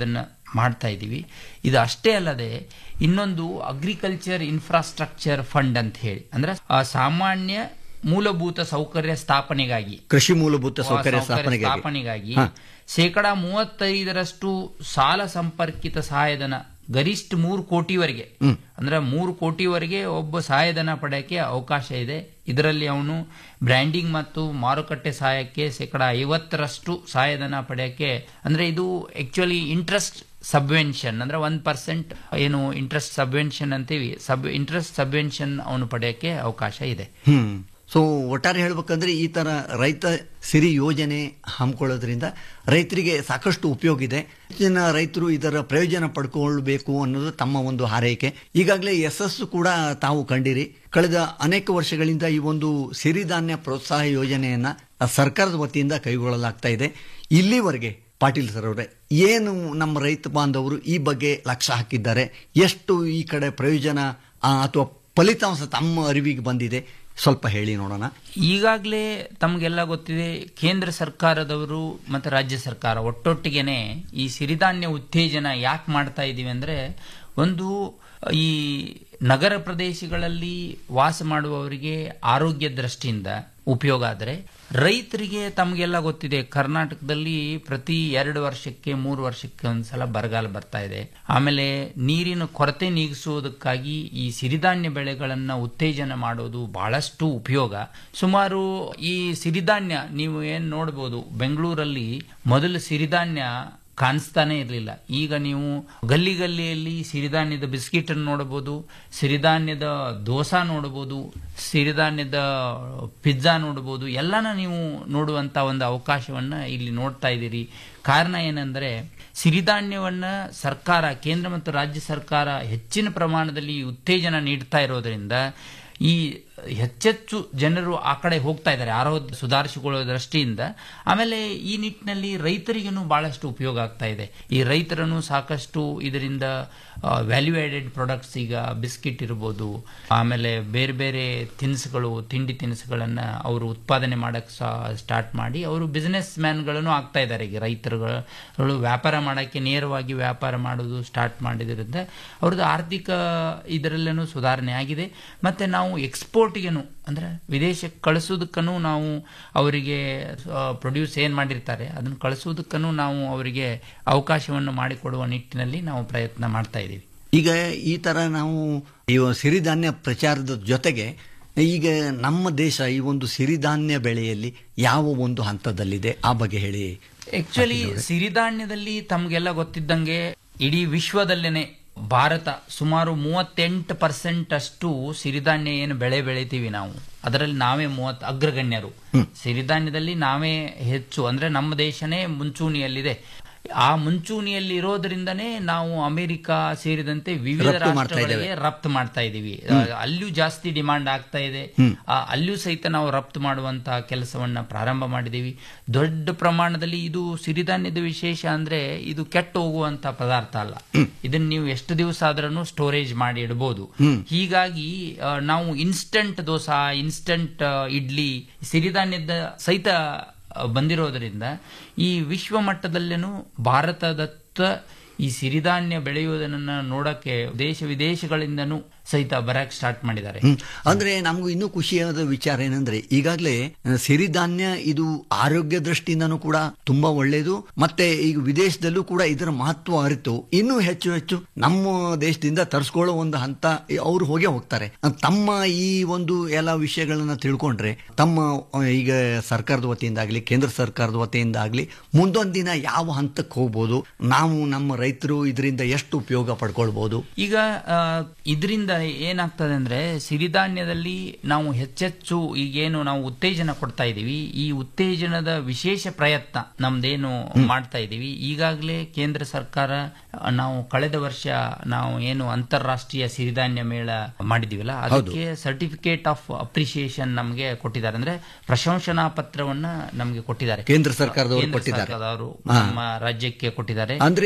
ಮಾಡ್ತಾ ಇದ್ದೀವಿ ಇದು ಅಷ್ಟೇ ಅಲ್ಲದೆ ಇನ್ನೊಂದು ಅಗ್ರಿಕಲ್ಚರ್ ಇನ್ಫ್ರಾಸ್ಟ್ರಕ್ಚರ್ ಫಂಡ್ ಅಂತ ಹೇಳಿ ಅಂದ್ರೆ ಆ ಸಾಮಾನ್ಯ ಮೂಲಭೂತ ಸೌಕರ್ಯ ಸ್ಥಾಪನೆಗಾಗಿ ಕೃಷಿ ಮೂಲಭೂತ ಸೌಕರ್ಯ ಸ್ಥಾಪನೆಗಾಗಿ ಸ್ಥಾಪನೆಗಾಗಿ ಹಾ. ಶೇಕಡಾ ಮೂವತ್ತೈದರಷ್ಟು ಸಾಲ ಸಂಪರ್ಕಿತ ಸಹಾಯಧನ ಗರಿಷ್ಠ ಮೂರು ಕೋಟಿವರೆಗೆ ಅಂದ್ರೆ ಮೂರು ಕೋಟಿವರೆಗೆ ಒಬ್ಬ ಸಹಾಯಧನ ಪಡೆಯಕ್ಕೆ ಅವಕಾಶ ಇದೆ ಇದರಲ್ಲಿ ಅವನು ಬ್ರ್ಯಾಂಡಿಂಗ್ ಮತ್ತು ಮಾರುಕಟ್ಟೆ ಸಹಾಯಕ್ಕೆ ಶೇಕಡಾ ಐವತ್ತರಷ್ಟು ಸಹಾಯಧನ ಪಡೆಯಕ್ಕೆ ಅಂದ್ರೆ ಇದು ಆಕ್ಚುಲಿ ಇಂಟ್ರೆಸ್ಟ್ ಸಬ್ವೆನ್ಷನ್ ಅಂದ್ರೆ ಒನ್ ಪರ್ಸೆಂಟ್ ಏನು ಇಂಟ್ರೆಸ್ಟ್ ಸಬ್ವೆನ್ಷನ್ ಅಂತೀವಿ ಸಬ್ ಇಂಟ್ರೆಸ್ಟ್ ಸಬ್ವೆನ್ಷನ್ ಅವನು ಪಡೆಯಕ್ಕೆ ಅವಕಾಶ ಇದೆ ಹ್ಮ್ ಸೊ ಒಟ್ಟಾರೆ ಹೇಳ್ಬೇಕಂದ್ರೆ ಈ ತರ ರೈತ ಸಿರಿ ಯೋಜನೆ ಹಮ್ಮಿಕೊಳ್ಳೋದ್ರಿಂದ ರೈತರಿಗೆ ಸಾಕಷ್ಟು ಉಪಯೋಗ ಇದೆ ಹೆಚ್ಚಿನ ರೈತರು ಇದರ ಪ್ರಯೋಜನ ಪಡ್ಕೊಳ್ಬೇಕು ಅನ್ನೋದು ತಮ್ಮ ಒಂದು ಹಾರೈಕೆ ಈಗಾಗಲೇ ಯಶಸ್ಸು ಕೂಡ ತಾವು ಕಂಡಿರಿ ಕಳೆದ ಅನೇಕ ವರ್ಷಗಳಿಂದ ಈ ಒಂದು ಸಿರಿಧಾನ್ಯ ಪ್ರೋತ್ಸಾಹ ಯೋಜನೆಯನ್ನ ಸರ್ಕಾರದ ವತಿಯಿಂದ ಕೈಗೊಳ್ಳಲಾಗ್ತಾ ಇದೆ ಇಲ್ಲಿವರೆಗೆ ಪಾಟೀಲ್ ಸರ್ ಅವರೇ ಏನು ನಮ್ಮ ರೈತ ಬಾಂಧವರು ಈ ಬಗ್ಗೆ ಲಕ್ಷ್ಯ ಹಾಕಿದ್ದಾರೆ ಎಷ್ಟು ಈ ಕಡೆ ಪ್ರಯೋಜನ ಆ, ಅಥವಾ ಫಲಿತಾಂಶ ತಮ್ಮ ಅರಿವಿಗೆ ಬಂದಿದೆ ಸ್ವಲ್ಪ ಹೇಳಿ ನೋಡೋಣ ಈಗಾಗಲೇ ತಮಗೆಲ್ಲ ಗೊತ್ತಿದೆ ಕೇಂದ್ರ ಸರ್ಕಾರದವರು ಮತ್ತು ರಾಜ್ಯ ಸರ್ಕಾರ ಒಟ್ಟೊಟ್ಟಿಗೆನೆ ಈ ಸಿರಿಧಾನ್ಯ ಉತ್ತೇಜನ ಯಾಕೆ ಮಾಡ್ತಾ ಇದ್ದೀವಿ ಅಂದ್ರೆ ಒಂದು ಈ ನಗರ ಪ್ರದೇಶಗಳಲ್ಲಿ ವಾಸ ಮಾಡುವವರಿಗೆ ಆರೋಗ್ಯ ದೃಷ್ಟಿಯಿಂದ ಉಪಯೋಗ ಆದರೆ ರೈತರಿಗೆ ತಮಗೆಲ್ಲ ಗೊತ್ತಿದೆ ಕರ್ನಾಟಕದಲ್ಲಿ ಪ್ರತಿ ಎರಡು ವರ್ಷಕ್ಕೆ ಮೂರು ವರ್ಷಕ್ಕೆ ಒಂದ್ಸಲ ಬರಗಾಲ ಬರ್ತಾ ಇದೆ ಆಮೇಲೆ ನೀರಿನ ಕೊರತೆ ನೀಗಿಸುವುದಕ್ಕಾಗಿ ಈ ಸಿರಿಧಾನ್ಯ ಬೆಳೆಗಳನ್ನ ಉತ್ತೇಜನ ಮಾಡೋದು ಬಹಳಷ್ಟು ಉಪಯೋಗ ಸುಮಾರು ಈ ಸಿರಿಧಾನ್ಯ ನೀವು ಏನ್ ನೋಡ್ಬೋದು ಬೆಂಗಳೂರಲ್ಲಿ ಮೊದಲು ಸಿರಿಧಾನ್ಯ ಕಾಣಿಸ್ತಾನೆ ಇರಲಿಲ್ಲ ಈಗ ನೀವು ಗಲ್ಲಿ ಗಲ್ಲಿಯಲ್ಲಿ ಸಿರಿಧಾನ್ಯದ ಬಿಸ್ಕಿಟ್ ಅನ್ನು ನೋಡಬಹುದು ಸಿರಿಧಾನ್ಯದ ದೋಸಾ ನೋಡಬಹುದು ಸಿರಿಧಾನ್ಯದ ಪಿಜ್ಜಾ ನೋಡಬಹುದು ಎಲ್ಲನ ನೀವು ನೋಡುವಂತ ಒಂದು ಅವಕಾಶವನ್ನ ಇಲ್ಲಿ ನೋಡ್ತಾ ಇದ್ದೀರಿ ಕಾರಣ ಏನಂದ್ರೆ ಸಿರಿಧಾನ್ಯವನ್ನ ಸರ್ಕಾರ ಕೇಂದ್ರ ಮತ್ತು ರಾಜ್ಯ ಸರ್ಕಾರ ಹೆಚ್ಚಿನ ಪ್ರಮಾಣದಲ್ಲಿ ಉತ್ತೇಜನ ನೀಡ್ತಾ ಇರೋದ್ರಿಂದ ಈ ಹೆಚ್ಚೆಚ್ಚು ಜನರು ಆ ಕಡೆ ಹೋಗ್ತಾ ಇದ್ದಾರೆ ಆರೋಗ್ಯ ಸುಧಾರಿಸಿಕೊಳ್ಳೋ ದೃಷ್ಟಿಯಿಂದ ಆಮೇಲೆ ಈ ನಿಟ್ಟಿನಲ್ಲಿ ರೈತರಿಗೂ ಬಹಳಷ್ಟು ಉಪಯೋಗ ಆಗ್ತಾ ಇದೆ ಈ ರೈತರನ್ನು ಸಾಕಷ್ಟು ಇದರಿಂದ ವ್ಯಾಲ್ಯೂ ಆಡೆಡ್ ಪ್ರಾಡಕ್ಟ್ಸ್ ಈಗ ಬಿಸ್ಕಿಟ್ ಇರ್ಬೋದು ಆಮೇಲೆ ಬೇರೆ ಬೇರೆ ತಿನಿಸುಗಳು ತಿಂಡಿ ತಿನಿಸುಗಳನ್ನ ಅವರು ಉತ್ಪಾದನೆ ಮಾಡಕ್ ಸ್ಟಾರ್ಟ್ ಮಾಡಿ ಅವರು ಬಿಸಿನೆಸ್ ಮ್ಯಾನ್ಗಳನ್ನು ಆಗ್ತಾ ಇದ್ದಾರೆ ಈಗ ರೈತರುಗಳು ವ್ಯಾಪಾರ ಮಾಡಕ್ಕೆ ನೇರವಾಗಿ ವ್ಯಾಪಾರ ಮಾಡೋದು ಸ್ಟಾರ್ಟ್ ಮಾಡಿದ್ರಿಂದ ಅವ್ರದ್ದು ಆರ್ಥಿಕ ಇದರಲ್ಲೂ ಸುಧಾರಣೆ ಆಗಿದೆ ಮತ್ತೆ ನಾವು ಎಕ್ಸ್ಪೋರ್ಟ್ಗೆನು ಅಂದ್ರೆ ವಿದೇಶಕ್ಕೆ ಕಳಿಸೋದಕ್ಕೂ ನಾವು ಅವರಿಗೆ ಪ್ರೊಡ್ಯೂಸ್ ಏನ್ ಮಾಡಿರ್ತಾರೆ ಅದನ್ನು ಕಳಿಸೋದಕ್ಕೂ ನಾವು ಅವರಿಗೆ ಅವಕಾಶವನ್ನು ಮಾಡಿಕೊಡುವ ನಿಟ್ಟಿನಲ್ಲಿ ನಾವು ಪ್ರಯತ್ನ ಮಾಡ್ತಾ ಇದ್ದೀವಿ ಈಗ ಈ ತರ ನಾವು ಈ ಸಿರಿಧಾನ್ಯ ಪ್ರಚಾರದ ಜೊತೆಗೆ ಈಗ ನಮ್ಮ ದೇಶ ಈ ಒಂದು ಸಿರಿಧಾನ್ಯ ಬೆಳೆಯಲ್ಲಿ ಯಾವ ಒಂದು ಹಂತದಲ್ಲಿದೆ ಆ ಬಗ್ಗೆ ಹೇಳಿ ಆಕ್ಚುಲಿ ಸಿರಿಧಾನ್ಯದಲ್ಲಿ ತಮ್ಗೆಲ್ಲ ಗೊತ್ತಿದ್ದಂಗೆ ಇಡೀ ವಿಶ್ವದಲ್ಲೇನೆ ಭಾರತ ಸುಮಾರು ಮೂವತ್ತೆಂಟು ಪರ್ಸೆಂಟ್ ಅಷ್ಟು ಸಿರಿಧಾನ್ಯ ಏನು ಬೆಳೆ ಬೆಳಿತೀವಿ ನಾವು ಅದರಲ್ಲಿ ನಾವೇ ಮೂವತ್ ಅಗ್ರಗಣ್ಯರು ಸಿರಿಧಾನ್ಯದಲ್ಲಿ ನಾವೇ ಹೆಚ್ಚು ಅಂದ್ರೆ ನಮ್ಮ ದೇಶನೇ ಮುಂಚೂಣಿಯಲ್ಲಿದೆ ಆ ಮುಂಚೂಣಿಯಲ್ಲಿ ಇರೋದ್ರಿಂದನೇ ನಾವು ಅಮೆರಿಕ ಸೇರಿದಂತೆ ವಿವಿಧ ರಫ್ತು ಮಾಡ್ತಾ ರಾಷ್ಟ್ರಗಳಿಗೆ ರಫ್ತು ಮಾಡ್ತಾ ಇದ್ದೀವಿ ಅಲ್ಲಿಯೂ ಜಾಸ್ತಿ ಡಿಮಾಂಡ್ ಆಗ್ತಾ ಇದೆ ಆ, ಅಲ್ಲಿಯೂ ಸಹಿತ ನಾವು ರಫ್ತು ಮಾಡುವಂತಹ ಕೆಲಸವನ್ನ ಪ್ರಾರಂಭ ಮಾಡಿದೀವಿ ದೊಡ್ಡ ಪ್ರಮಾಣದಲ್ಲಿ ಇದು ಸಿರಿಧಾನ್ಯದ ವಿಶೇಷ ಅಂದ್ರೆ ಇದು ಕೆಟ್ಟು ಹೋಗುವಂತ ಪದಾರ್ಥ ಅಲ್ಲ ಇದನ್ನ ನೀವು ಎಷ್ಟು ದಿವಸ ಆದ್ರೂ ಸ್ಟೋರೇಜ್ ಮಾಡಿ ಇಡಬಹುದು ಹೀಗಾಗಿ ಆ, ನಾವು ಇನ್ಸ್ಟಂಟ್ ದೋಸಾ ಇನ್ಸ್ಟಂಟ್ ಇಡ್ಲಿ ಸಿರಿಧಾನ್ಯದ ಸಹಿತ ಆ, ಬಂದಿರೋದ್ರಿಂದ ಈ ವಿಶ್ವ ಮಟ್ಟದಲ್ಲೇನು ಭಾರತದತ್ತ ಈ ಸಿರಿಧಾನ್ಯ ಬೆಳೆಯುವುದನ್ನ ನೋಡಕ್ಕೆ ದೇಶ ವಿದೇಶಗಳಿಂದನೂ ಸಹಿತ ಬರಕ್ ಸ್ಟಾರ್ಟ್ ಮಾಡಿದ್ದಾರೆ ಹ್ಮ್. ಅಂದ್ರೆ ನಮಗೂ ಇನ್ನೂ ಖುಷಿಯಾದ ವಿಚಾರ ಏನಂದ್ರೆ ಈಗಾಗಲೇ ಸಿರಿಧಾನ್ಯ ಇದು ಆರೋಗ್ಯ ದೃಷ್ಟಿಯಿಂದನೂ ಕೂಡ ತುಂಬಾ ಒಳ್ಳೆಯದು ಮತ್ತೆ ಈಗ ವಿದೇಶದಲ್ಲೂ ಕೂಡ ಇದರ ಮಹತ್ವ ಅರಿತು ಇನ್ನೂ ಹೆಚ್ಚು ಹೆಚ್ಚು ನಮ್ಮ ದೇಶದಿಂದ ತರಿಸ್ಕೊಳ್ಳೋ ಒಂದು ಹಂತ ಅವ್ರು ಹೋಗೇ ಹೋಗ್ತಾರೆ ತಮ್ಮ ಈ ಒಂದು ಎಲ್ಲ ವಿಷಯಗಳನ್ನ ತಿಳ್ಕೊಂಡ್ರೆ ತಮ್ಮ ಆ, ಈಗ ಸರ್ಕಾರದ ವತಿಯಿಂದ ಆಗ್ಲಿ ಕೇಂದ್ರ ಸರ್ಕಾರದ ವತಿಯಿಂದ ಆಗ್ಲಿ ಮುಂದೊಂದು ದಿನ ಯಾವ ಹಂತಕ್ಕೆ ಹೋಗ್ಬೋದು ನಾವು ನಮ್ಮ ರೈತರು ಇದರಿಂದ ಎಷ್ಟು ಉಪಯೋಗ ಪಡ್ಕೊಳ್ಬಹುದು ಈಗ ಇದರಿಂದ ಏನಾಗ್ತದೆ ಅಂದ್ರೆ ಸಿರಿಧಾನ್ಯದಲ್ಲಿ ನಾವು ಹೆಚ್ಚೆಚ್ಚು ಈಗೇನು ನಾವು ಉತ್ತೇಜನ ಕೊಡ್ತಾ ಇದೀವಿ ಈ ಉತ್ತೇಜನದ ವಿಶೇಷ ಪ್ರಯತ್ನ ನಮ್ದೇನು ಮಾಡ್ತಾ ಇದೀವಿ ಈಗಾಗಲೇ ಕೇಂದ್ರ ಸರ್ಕಾರ ಆ, ನಾವು ಕಳೆದ ವರ್ಷ ನಾವು ಏನು ಅಂತಾರಾಷ್ಟ್ರೀಯ ಸಿರಿಧಾನ್ಯ ಮೇಳ ಮಾಡಿದೀವಲ್ಲ ಅದಕ್ಕೆ ಸರ್ಟಿಫಿಕೇಟ್ ಆಫ್ ಅಪ್ರಿಸಿಯೇಷನ್ ನಮಗೆ ಕೊಟ್ಟಿದ್ದಾರೆ ಅಂದ್ರೆ ಪ್ರಶಂಸನಾ ಪತ್ರವನ್ನ ನಮಗೆ ಕೊಟ್ಟಿದ್ದಾರೆ ಕೇಂದ್ರ ಸರ್ಕಾರದವರು ಕೇಂದ್ರ ಕೊಟ್ಟಿದ್ದಾರೆ. ಸರ್ಕಾರದವರು ಹಾ. ನಮ್ಮ ರಾಜ್ಯಕ್ಕೆ ಕೊಟ್ಟಿದ್ದಾರೆ ಅಂದ್ರೆ ಅಂದ್ರೆ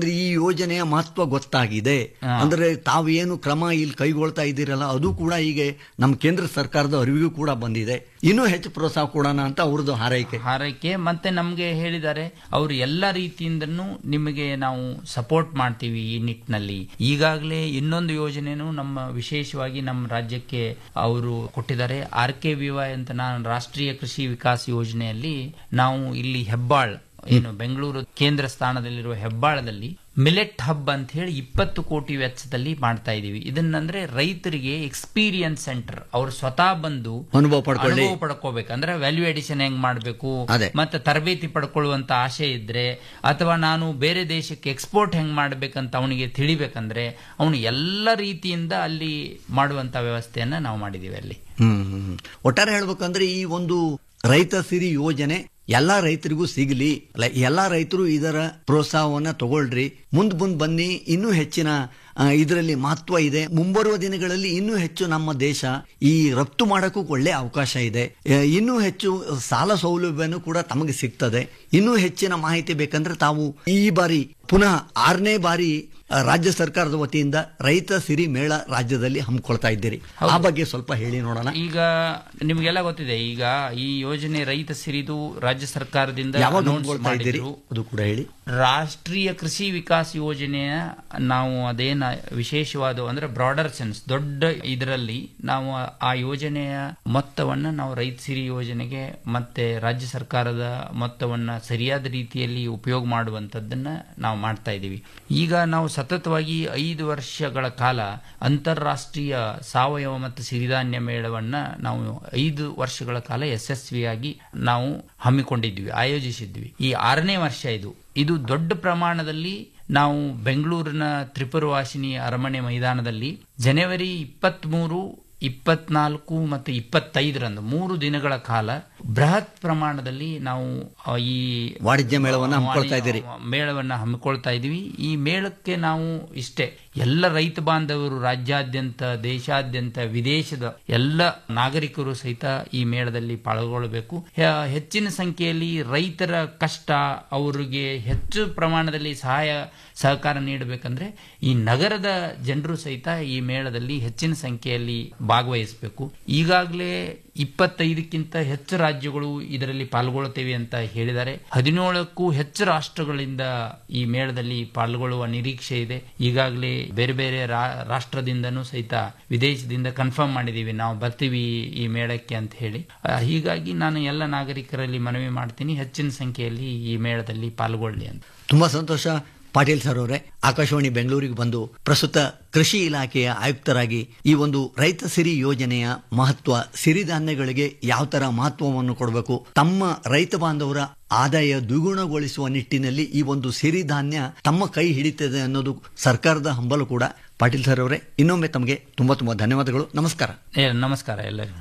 ಅಂದ್ರೆ ಈ ಯೋಜನೆಯ ಮಹತ್ವ ಗೊತ್ತಾಗಿದೆ ಅಂದ್ರೆ ತಾವೇನು ಕ್ರಮ ಇಲ್ಲಿ ಕೈಗೊಳ್ತಾ ಇದ್ದೀರಲ್ಲ ಅದು ಕೂಡ ಈಗ ನಮ್ಮ ಕೇಂದ್ರ ಸರ್ಕಾರದ ಅರಿವಿಗೂ ಕೂಡ ಬಂದಿದೆ ಇನ್ನೂ ಹೆಚ್ಚು ಪ್ರೋತ್ಸಾಹ ಕೊಡೋಣ ಅಂತ ಅವ್ರದ್ದು ಹಾರೈಕೆ ಹಾರೈಕೆ ಮತ್ತೆ ನಮ್ಗೆ ಹೇಳಿದ್ದಾರೆ ಅವರು ಎಲ್ಲ ರೀತಿಯಿಂದನೂ ನಿಮಗೆ ನಾವು ಸಪೋರ್ಟ್ ಮಾಡ್ತೀವಿ ಈ ನಿಟ್ಟಿನಲ್ಲಿ ಈಗಾಗಲೇ ಇನ್ನೊಂದು ಯೋಜನೆನೂ ನಮ್ಮ ವಿಶೇಷವಾಗಿ ನಮ್ಮ ರಾಜ್ಯಕ್ಕೆ ಅವರು ಕೊಟ್ಟಿದ್ದಾರೆ ಆರ್ ಕೆ ವಿವೈ ಅಂತ ನಾನು ರಾಷ್ಟ್ರೀಯ ಕೃಷಿ ವಿಕಾಸ ಯೋಜನೆಯಲ್ಲಿ ನಾವು ಇಲ್ಲಿ ಹೆಬ್ಬಾಳ್ ಏನು ಬೆಂಗಳೂರು ಕೇಂದ್ರ ಸ್ಥಾನದಲ್ಲಿರುವ ಹೆಬ್ಬಾಳದಲ್ಲಿ ಮಿಲೆಟ್ ಹಬ್ ಅಂತ ಹೇಳಿ ಇಪ್ಪತ್ತು ಕೋಟಿ ವೆಚ್ಚದಲ್ಲಿ ಮಾಡ್ತಾ ಇದೀವಿ ಇದನ್ನಂದ್ರೆ ರೈತರಿಗೆ ಎಕ್ಸ್ಪೀರಿಯನ್ಸ್ ಸೆಂಟರ್ ಅವ್ರು ಸ್ವತಃ ಬಂದು ಅನುಭವ ಪಡ್ಕೊಳ್ಳಿ. ಅನುಭವ ಪಡ್ಕೋಬೇಕು ಅಂದ್ರೆ ವ್ಯಾಲ್ಯೂ ಎಡಿಷನ್ ಹೆಂಗ್ ಮಾಡಬೇಕು ಅದೇ. ಮತ್ತೆ ತರಬೇತಿ ಪಡ್ಕೊಳ್ಳುವಂತ ಆಸೆ ಇದ್ರೆ ಅಥವಾ ನಾನು ಬೇರೆ ದೇಶಕ್ಕೆ ಎಕ್ಸ್ಪೋರ್ಟ್ ಹೆಂಗ್ ಮಾಡ್ಬೇಕಂತ ಅವನಿಗೆ ತಿಳಿಬೇಕಂದ್ರೆ ಅವನು ಎಲ್ಲ ರೀತಿಯಿಂದ ಅಲ್ಲಿ ಮಾಡುವಂತ ವ್ಯವಸ್ಥೆಯನ್ನ ನಾವು ಮಾಡಿದೀವಿ ಅಲ್ಲಿ ಹ್ಮ್ ಹ್ಮ್, ಹ್ಮ್. ಒಟ್ಟಾರೆ ಹೇಳ್ಬೇಕಂದ್ರೆ ಈ ಒಂದು ರೈತ ಸಿರಿ ಯೋಜನೆ ಎಲ್ಲಾ ರೈತರಿಗೂ ಸಿಗಲಿ ಲ- ಎಲ್ಲಾ ರೈತರು ಇದರ ಪ್ರೋತ್ಸಾಹವನ್ನ ತಗೊಳ್ರಿ ಮುಂದ್ ಮುಂದ್ ಬನ್ನಿ ಇನ್ನೂ ಹೆಚ್ಚಿನ ಇದರಲ್ಲಿ ಮಹತ್ವ ಇದೆ ಮುಂಬರುವ ದಿನಗಳಲ್ಲಿ ಇನ್ನೂ ಹೆಚ್ಚು ನಮ್ಮ ದೇಶ ಈ ರಫ್ತು ಮಾಡಕ್ಕೂ ಒಳ್ಳೆ ಅವಕಾಶ ಇದೆ ಆ, ಇನ್ನೂ ಹೆಚ್ಚು ಸಾಲ ಸೌಲಭ್ಯನೂ ಕೂಡ ತಮಗೆ ಸಿಗ್ತದೆ ಇನ್ನೂ ಹೆಚ್ಚಿನ ಮಾಹಿತಿ ಬೇಕಂದ್ರೆ ತಾವು ಈ ಬಾರಿ ಪುನಃ ಆರನೇ ಬಾರಿ ಆ, ರಾಜ್ಯ ಸರ್ಕಾರದ ವತಿಯಿಂದ ರೈತ ಸಿರಿ ಮೇಳ ರಾಜ್ಯದಲ್ಲಿ ಹಮ್ಮಿಕೊಳ್ತಾ ಇದ್ದೀರಿ ಆ ಬಗ್ಗೆ ಸ್ವಲ್ಪ ಹೇಳಿ ನೋಡೋಣ ಈಗ ನಿಮ್ಗೆಲ್ಲ ಗೊತ್ತಿದೆ ಈಗ ಈ ಯೋಜನೆ ರೈತ ಸಿರಿದು ರಾಜ್ಯ ಸರ್ಕಾರದಿಂದ ಯಾವಾಗ announce ಹಮ್ಮಿಕೊಳ್ತಾ ಇದ್ದೀರಿ ಮಾಡಿದ್ರು. ಅದು ಕೂಡ ಹೇಳಿ ರಾಷ್ಟ್ರೀಯ ಕೃಷಿ ವಿಕಾಸ ಯೋಜನೆಯ ನಾವು ಅದೇನ ವಿಶೇಷವಾದ ಅಂದ್ರೆ ಬ್ರಾಡರ್ ಸೆನ್ಸ್ ದೊಡ್ಡ ಇದರಲ್ಲಿ ನಾವು ಆ ಯೋಜನೆಯ ಮೊತ್ತವನ್ನ ನಾವು ರೈತ ಸಿರಿ ಯೋಜನೆಗೆ ಮತ್ತೆ ರಾಜ್ಯ ಸರ್ಕಾರದ ಮೊತ್ತವನ್ನ ಸರಿಯಾದ ರೀತಿಯಲ್ಲಿ ಉಪಯೋಗ ಮಾಡುವಂತದ್ದನ್ನ ನಾವು ಮಾಡ್ತಾ ಇದ್ದೀವಿ ಈಗ ನಾವು ಸತತವಾಗಿ ಐದು ವರ್ಷಗಳ ಕಾಲ ಅಂತಾರಾಷ್ಟ್ರೀಯ ಸಾವಯವ ಮತ್ತು ಸಿರಿಧಾನ್ಯ ಮೇಳವನ್ನ ನಾವು ಐದು ವರ್ಷಗಳ ಕಾಲ ಯಶಸ್ವಿಯಾಗಿ ನಾವು ಹಮ್ಮಿಕೊಂಡಿದ್ವಿ ಆಯೋಜಿಸಿದ್ವಿ ಈ ಆರನೇ ವರ್ಷ ಇದು ಇದು ದೊಡ್ಡ ಪ್ರಮಾಣದಲ್ಲಿ ನಾವು ಬೆಂಗಳೂರಿನ ತ್ರಿಪುರವಾಸಿನಿ ಅರಮನೆ ಮೈದಾನದಲ್ಲಿ ಜನವರಿ ಇಪ್ಪತ್ಮೂರು ಇಪ್ಪತ್ನಾಲ್ಕು ಮತ್ತು ಇಪ್ಪತ್ತೈದರಂದು ಮೂರು ದಿನಗಳ ಕಾಲ ಬೃಹತ್ ಪ್ರಮಾಣದಲ್ಲಿ ನಾವು ಆ, ಈ ವಾಣಿಜ್ಯ ಮೇಳವನ್ನ ಹಮ್ಮಿಕೊಳ್ತಾ ಇದ್ದೀರಿ. ಮೇಳವನ್ನ ಹಮ್ಮಿಕೊಳ್ತಾ ಇದೀವಿ ಈ ಮೇಳಕ್ಕೆ ನಾವು ಇಷ್ಟೇ ಎಲ್ಲ ರೈತ ಬಾಂಧವರು ರಾಜ್ಯಾದ್ಯಂತ ದೇಶಾದ್ಯಂತ ವಿದೇಶದ ಎಲ್ಲ ನಾಗರಿಕರು ಸಹಿತ ಈ ಮೇಳದಲ್ಲಿ ಪಾಲ್ಗೊಳ್ಳಬೇಕು ಹೆ- ಹೆಚ್ಚಿನ ಸಂಖ್ಯೆಯಲ್ಲಿ ರೈತರ ಕಷ್ಟ ಅವರಿಗೆ ಹೆಚ್ಚು ಪ್ರಮಾಣದಲ್ಲಿ ಸಹಾಯ ಸಹಕಾರ ನೀಡಬೇಕಂದ್ರೆ ಈ ನಗರದ ಜನರು ಸಹಿತ ಈ ಮೇಳದಲ್ಲಿ ಹೆಚ್ಚಿನ ಸಂಖ್ಯೆಯಲ್ಲಿ ಭಾಗವಹಿಸಬೇಕು ಈಗಾಗಲೇ ಇಪ್ಪತ್ತೈದಕ್ಕಿಂತ ಹೆಚ್ಚು ರಾಜ್ಯಗಳು ಇದರಲ್ಲಿ ಪಾಲ್ಗೊಳ್ಳುತ್ತೇವೆ ಅಂತ ಹೇಳಿದ್ದಾರೆ ಹದಿನೇಳಕ್ಕೂ ಹೆಚ್ಚು ರಾಷ್ಟ್ರಗಳಿಂದ ಈ ಮೇಳದಲ್ಲಿ ಪಾಲ್ಗೊಳ್ಳುವ ನಿರೀಕ್ಷೆ ಇದೆ ಈಗಾಗಲೇ ಬೇರೆ ಬೇರೆ ರಾ- ರಾಷ್ಟ್ರದಿಂದನೂ ಸಹಿತ ವಿದೇಶದಿಂದ ಕನ್ಫರ್ಮ್ ಮಾಡಿದೀವಿ ನಾವು ಬರ್ತೀವಿ ಈ ಮೇಳಕ್ಕೆ ಅಂತ ಹೇಳಿ ಆ, ಹೀಗಾಗಿ ನಾನು ಎಲ್ಲ ನಾಗರಿಕರಲ್ಲಿ ಮನವಿ ಮಾಡ್ತೀನಿ ಹೆಚ್ಚಿನ ಸಂಖ್ಯೆಯಲ್ಲಿ ಈ ಮೇಳದಲ್ಲಿ ಪಾಲ್ಗೊಳ್ಳಿ ಅಂತ ತುಂಬಾ ಸಂತೋಷ ಪಾಟೀಲ್ ಸರ್ ಅವರೇ ಆಕಾಶವಾಣಿ ಬೆಂಗಳೂರಿಗೆ ಬಂದು ಪ್ರಸ್ತುತ ಕೃಷಿ ಇಲಾಖೆಯ ಆಯುಕ್ತರಾಗಿ ಈ ಒಂದು ರೈತ ಸಿರಿ ಯೋಜನೆಯ ಮಹತ್ವ ಸಿರಿಧಾನ್ಯಗಳಿಗೆ ಯಾವ ತರ ಮಹತ್ವವನ್ನು ಕೊಡಬೇಕು ತಮ್ಮ ರೈತ ಬಾಂಧವರ ಆದಾಯ ದ್ವಿಗುಣಗೊಳಿಸುವ ನಿಟ್ಟಿನಲ್ಲಿ ಈ ಒಂದು ಸಿರಿಧಾನ್ಯ ತಮ್ಮ ಕೈ ಹಿಡಿತದೆ ಅನ್ನೋದು ಸರ್ಕಾರದ ಹಂಬಲು ಕೂಡ ಪಾಟೀಲ್ ಸರ್ ಅವರೇ ಇನ್ನೊಮ್ಮೆ ತಮಗೆ ತುಂಬಾ ತುಂಬಾ ಧನ್ಯವಾದಗಳು ನಮಸ್ಕಾರ ಏ, ನಮಸ್ಕಾರ ಎಲ್ಲರಿಗೂ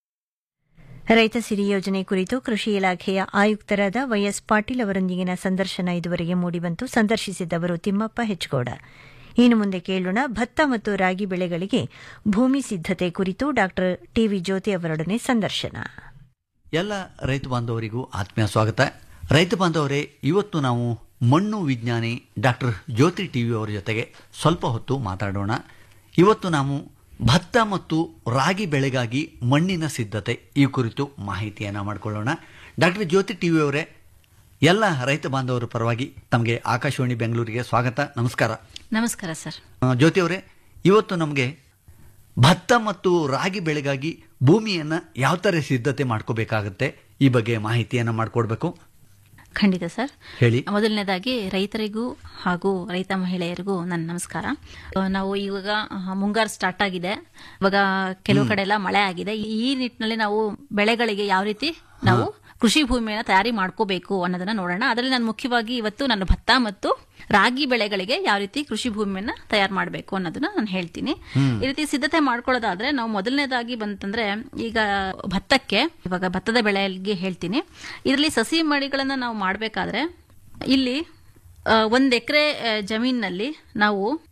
ರೈತ ಸಿರಿ ಯೋಜನೆ ಕುರಿತು ಕೃಷಿ ಇಲಾಖೆಯ ಆಯುಕ್ತರಾದ ವೈಎಸ್ ಪಾಟೀಲ್ ಅವರೊಂದಿಗಿನ ಸಂದರ್ಶನ ಇದುವರೆಗೆ ಮೂಡಿಬಂತು ಸಂದರ್ಶಿಸಿದವರು ತಿಮ್ಮಪ್ಪ ಹೆಚ್ಗೌಡ ಇನ್ನು ಮುಂದೆ ಕೇಳೋಣ ಭತ್ತ ಮತ್ತು ರಾಗಿ ಬೆಳೆಗಳಿಗೆ ಭೂಮಿ ಸಿದ್ದತೆ ಕುರಿತು ಡಾಕ್ಟರ್ ಟಿವಿ ಜ್ಯೋತಿ ಅವರೊಡನೆ ಸಂದರ್ಶನ ಎಲ್ಲ ರೈತ ಬಾಂಧವರಿಗೂ ಆತ್ಮೀಯ ಸ್ವಾಗತ ರೈತ ಬಾಂಧವರೇ ಇವತ್ತು ನಾವು ಮಣ್ಣು ವಿಜ್ಞಾನಿ ಡಾಕ್ಟರ್ ಜ್ಯೋತಿ ಟಿವಿ ಅವರ ಜೊತೆಗೆ ಸ್ವಲ್ಪ ಹೊತ್ತು ಮಾತಾಡೋಣ ಇವತ್ತು ನಾವು ಭತ್ತ ಮತ್ತು ರಾಗಿ ಬೆಳೆಗಾಗಿ ಮಣ್ಣಿನ ಸಿದ್ಧತೆ ಈ ಕುರಿತು ಮಾಹಿತಿಯನ್ನು ಮಾಡಿಕೊಳ್ಳೋಣ ಡಾಕ್ಟರ್ ಜ್ಯೋತಿ ಟಿವಿ ಅವರೇ ಎಲ್ಲ ರೈತ ಬಾಂಧವರ ಪರವಾಗಿ ತಮಗೆ ಆಕಾಶವಾಣಿ ಬೆಂಗಳೂರಿಗೆ ಸ್ವಾಗತ ನಮಸ್ಕಾರ ನಮಸ್ಕಾರ ಸರ್ ಆ, ಜ್ಯೋತಿ ಅವರೇ ಇವತ್ತು ನಮಗೆ ಭತ್ತ ಮತ್ತು ರಾಗಿ ಬೆಳೆಗಾಗಿ ಭೂಮಿಯನ್ನ ಯಾವ ಥರ ಸಿದ್ಧತೆ ಮಾಡ್ಕೋಬೇಕಾಗತ್ತೆ ಈ ಬಗ್ಗೆ ಮಾಹಿತಿಯನ್ನ ಮಾಡಿಕೊಡ್ಬೇಕು ಖಂಡಿತ ಸರ್ ಹೇಳಿ ಮೊದಲನೇದಾಗಿ ರೈತರಿಗೂ ಹಾಗೂ ರೈತ ಮಹಿಳೆಯರಿಗೂ ನನ್ನ ನಮಸ್ಕಾರ ಆ, ನಾವು ಇವಾಗ ಆ, ಮುಂಗಾರು ಸ್ಟಾರ್ಟ್ ಆಗಿದೆ ಇವಾಗ ಕೆಲವು ಕಡೆ ಎಲ್ಲ ಮಳೆ ಆಗಿದೆ ಈ ನಿಟ್ಟಿನಲ್ಲಿ ನಾವು ಬೆಳೆಗಳಿಗೆ ಯಾವ ರೀತಿ ನಾವು ಕೃಷಿ ಭೂಮಿಯನ್ನು ತಯಾರಿ ಮಾಡ್ಕೋಬೇಕು ಅನ್ನೋದನ್ನ ನೋಡೋಣ ಅದರಲ್ಲಿ ನಾನು ಮುಖ್ಯವಾಗಿ ಇವತ್ತು ನನ್ನ ಭತ್ತ ಮತ್ತು ರಾಗಿ ಬೆಳೆಗಳಿಗೆ ಯಾವ ರೀತಿ ಕೃಷಿ ಭೂಮಿಯನ್ನ ತಯಾರು ಮಾಡಬೇಕು ಅನ್ನೋದನ್ನ ನಾನು ಹೇಳ್ತೀನಿ ಈ ರೀತಿ ಸಿದ್ಧತೆ ಮಾಡ್ಕೊಳ್ಳೋದಾದ್ರೆ ನಾವು ಮೊದಲನೇದಾಗಿ ಬಂತಂದ್ರೆ ಈಗ ಭತ್ತಕ್ಕೆ ಇವಾಗ ಭತ್ತದ ಬೆಳೆಗೆ ಹೇಳ್ತೀನಿ ಇದರಲ್ಲಿ ಸಸಿ ಮಡಿಗಳನ್ನ ನಾವು ಮಾಡಬೇಕಾದ್ರೆ ಇಲ್ಲಿ ಆ, ಒಂದ್ ಎಕರೆ ಜಮೀನಿನಲ್ಲಿ ನಾವು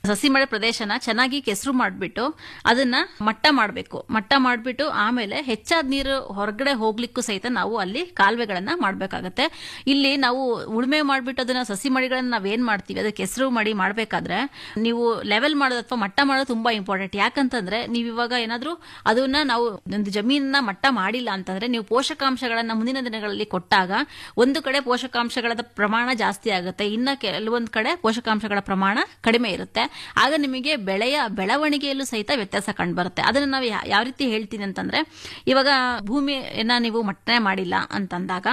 ಸಸಿ ಮಳೆ ಪ್ರದೇಶನ ಚೆನ್ನಾಗಿ ಕೆಸರು ಮಾಡಿಬಿಟ್ಟು ಅದನ್ನ ಮಟ್ಟ ಮಾಡಬೇಕು ಮಟ್ಟ ಮಾಡಿಬಿಟ್ಟು ಆಮೇಲೆ ಹೆಚ್ಚಾದ ನೀರು ಹೊರಗಡೆ ಹೋಗ್ಲಿಕ್ಕೂ ಸಹಿತ ನಾವು ಅಲ್ಲಿ ಕಾಲುವೆಗಳನ್ನ ಮಾಡಬೇಕಾಗತ್ತೆ ಇಲ್ಲಿ ನಾವು ಉಳುಮೆ ಮಾಡಿಬಿಟ್ಟು ಅದನ್ನ ಸಸಿ ಮಡಿಗಳನ್ನ ನಾವೇನ್ ಮಾಡ್ತೀವಿ ಅದಕ್ಕೆ ಕೆಸರು ಮಡಿ ಮಾಡಬೇಕಾದ್ರೆ ನೀವು ಲೆವೆಲ್ ಮಾಡೋದು ಅಥವಾ ಮಟ್ಟ ಮಾಡೋದು ತುಂಬಾ ಇಂಪಾರ್ಟೆಂಟ್ ಯಾಕಂತಂದ್ರೆ ನೀವು ಇವಾಗ ಏನಾದ್ರೂ ಅದನ್ನ ನಾವು ಒಂದು ಜಮೀನನ್ನ ಮಟ್ಟ ಮಾಡಿಲ್ಲ ಅಂತಂದ್ರೆ ನೀವು ಪೋಷಕಾಂಶಗಳನ್ನ ಮುಂದಿನ ದಿನಗಳಲ್ಲಿ ಕೊಟ್ಟಾಗ ಒಂದು ಕಡೆ ಪೋಷಕಾಂಶಗಳ ಪ್ರಮಾಣ ಜಾಸ್ತಿ ಆಗುತ್ತೆ ಇನ್ನ ಕೆಲವೊಂದು ಕಡೆ ಪೋಷಕಾಂಶಗಳ ಪ್ರಮಾಣ ಕಡಿಮೆ ಇರುತ್ತೆ ಆಗ ನಿಮಗೆ ಬೆಳೆಯ ಬೆಳವಣಿಗೆಯಲ್ಲೂ ಸಹಿತ ವ್ಯತ್ಯಾಸ ಕಂಡುಬರುತ್ತೆ ಅದನ್ನ ನಾವು ಯಾ- ಯಾವ ರೀತಿ ಹೇಳ್ತೀನಿ ಅಂತಂದ್ರೆ ಇವಾಗ ಭೂಮಿಯನ್ನ ನೀವು ಮಟ್ಟನೆ ಮಾಡಿಲ್ಲ ಅಂತಂದಾಗ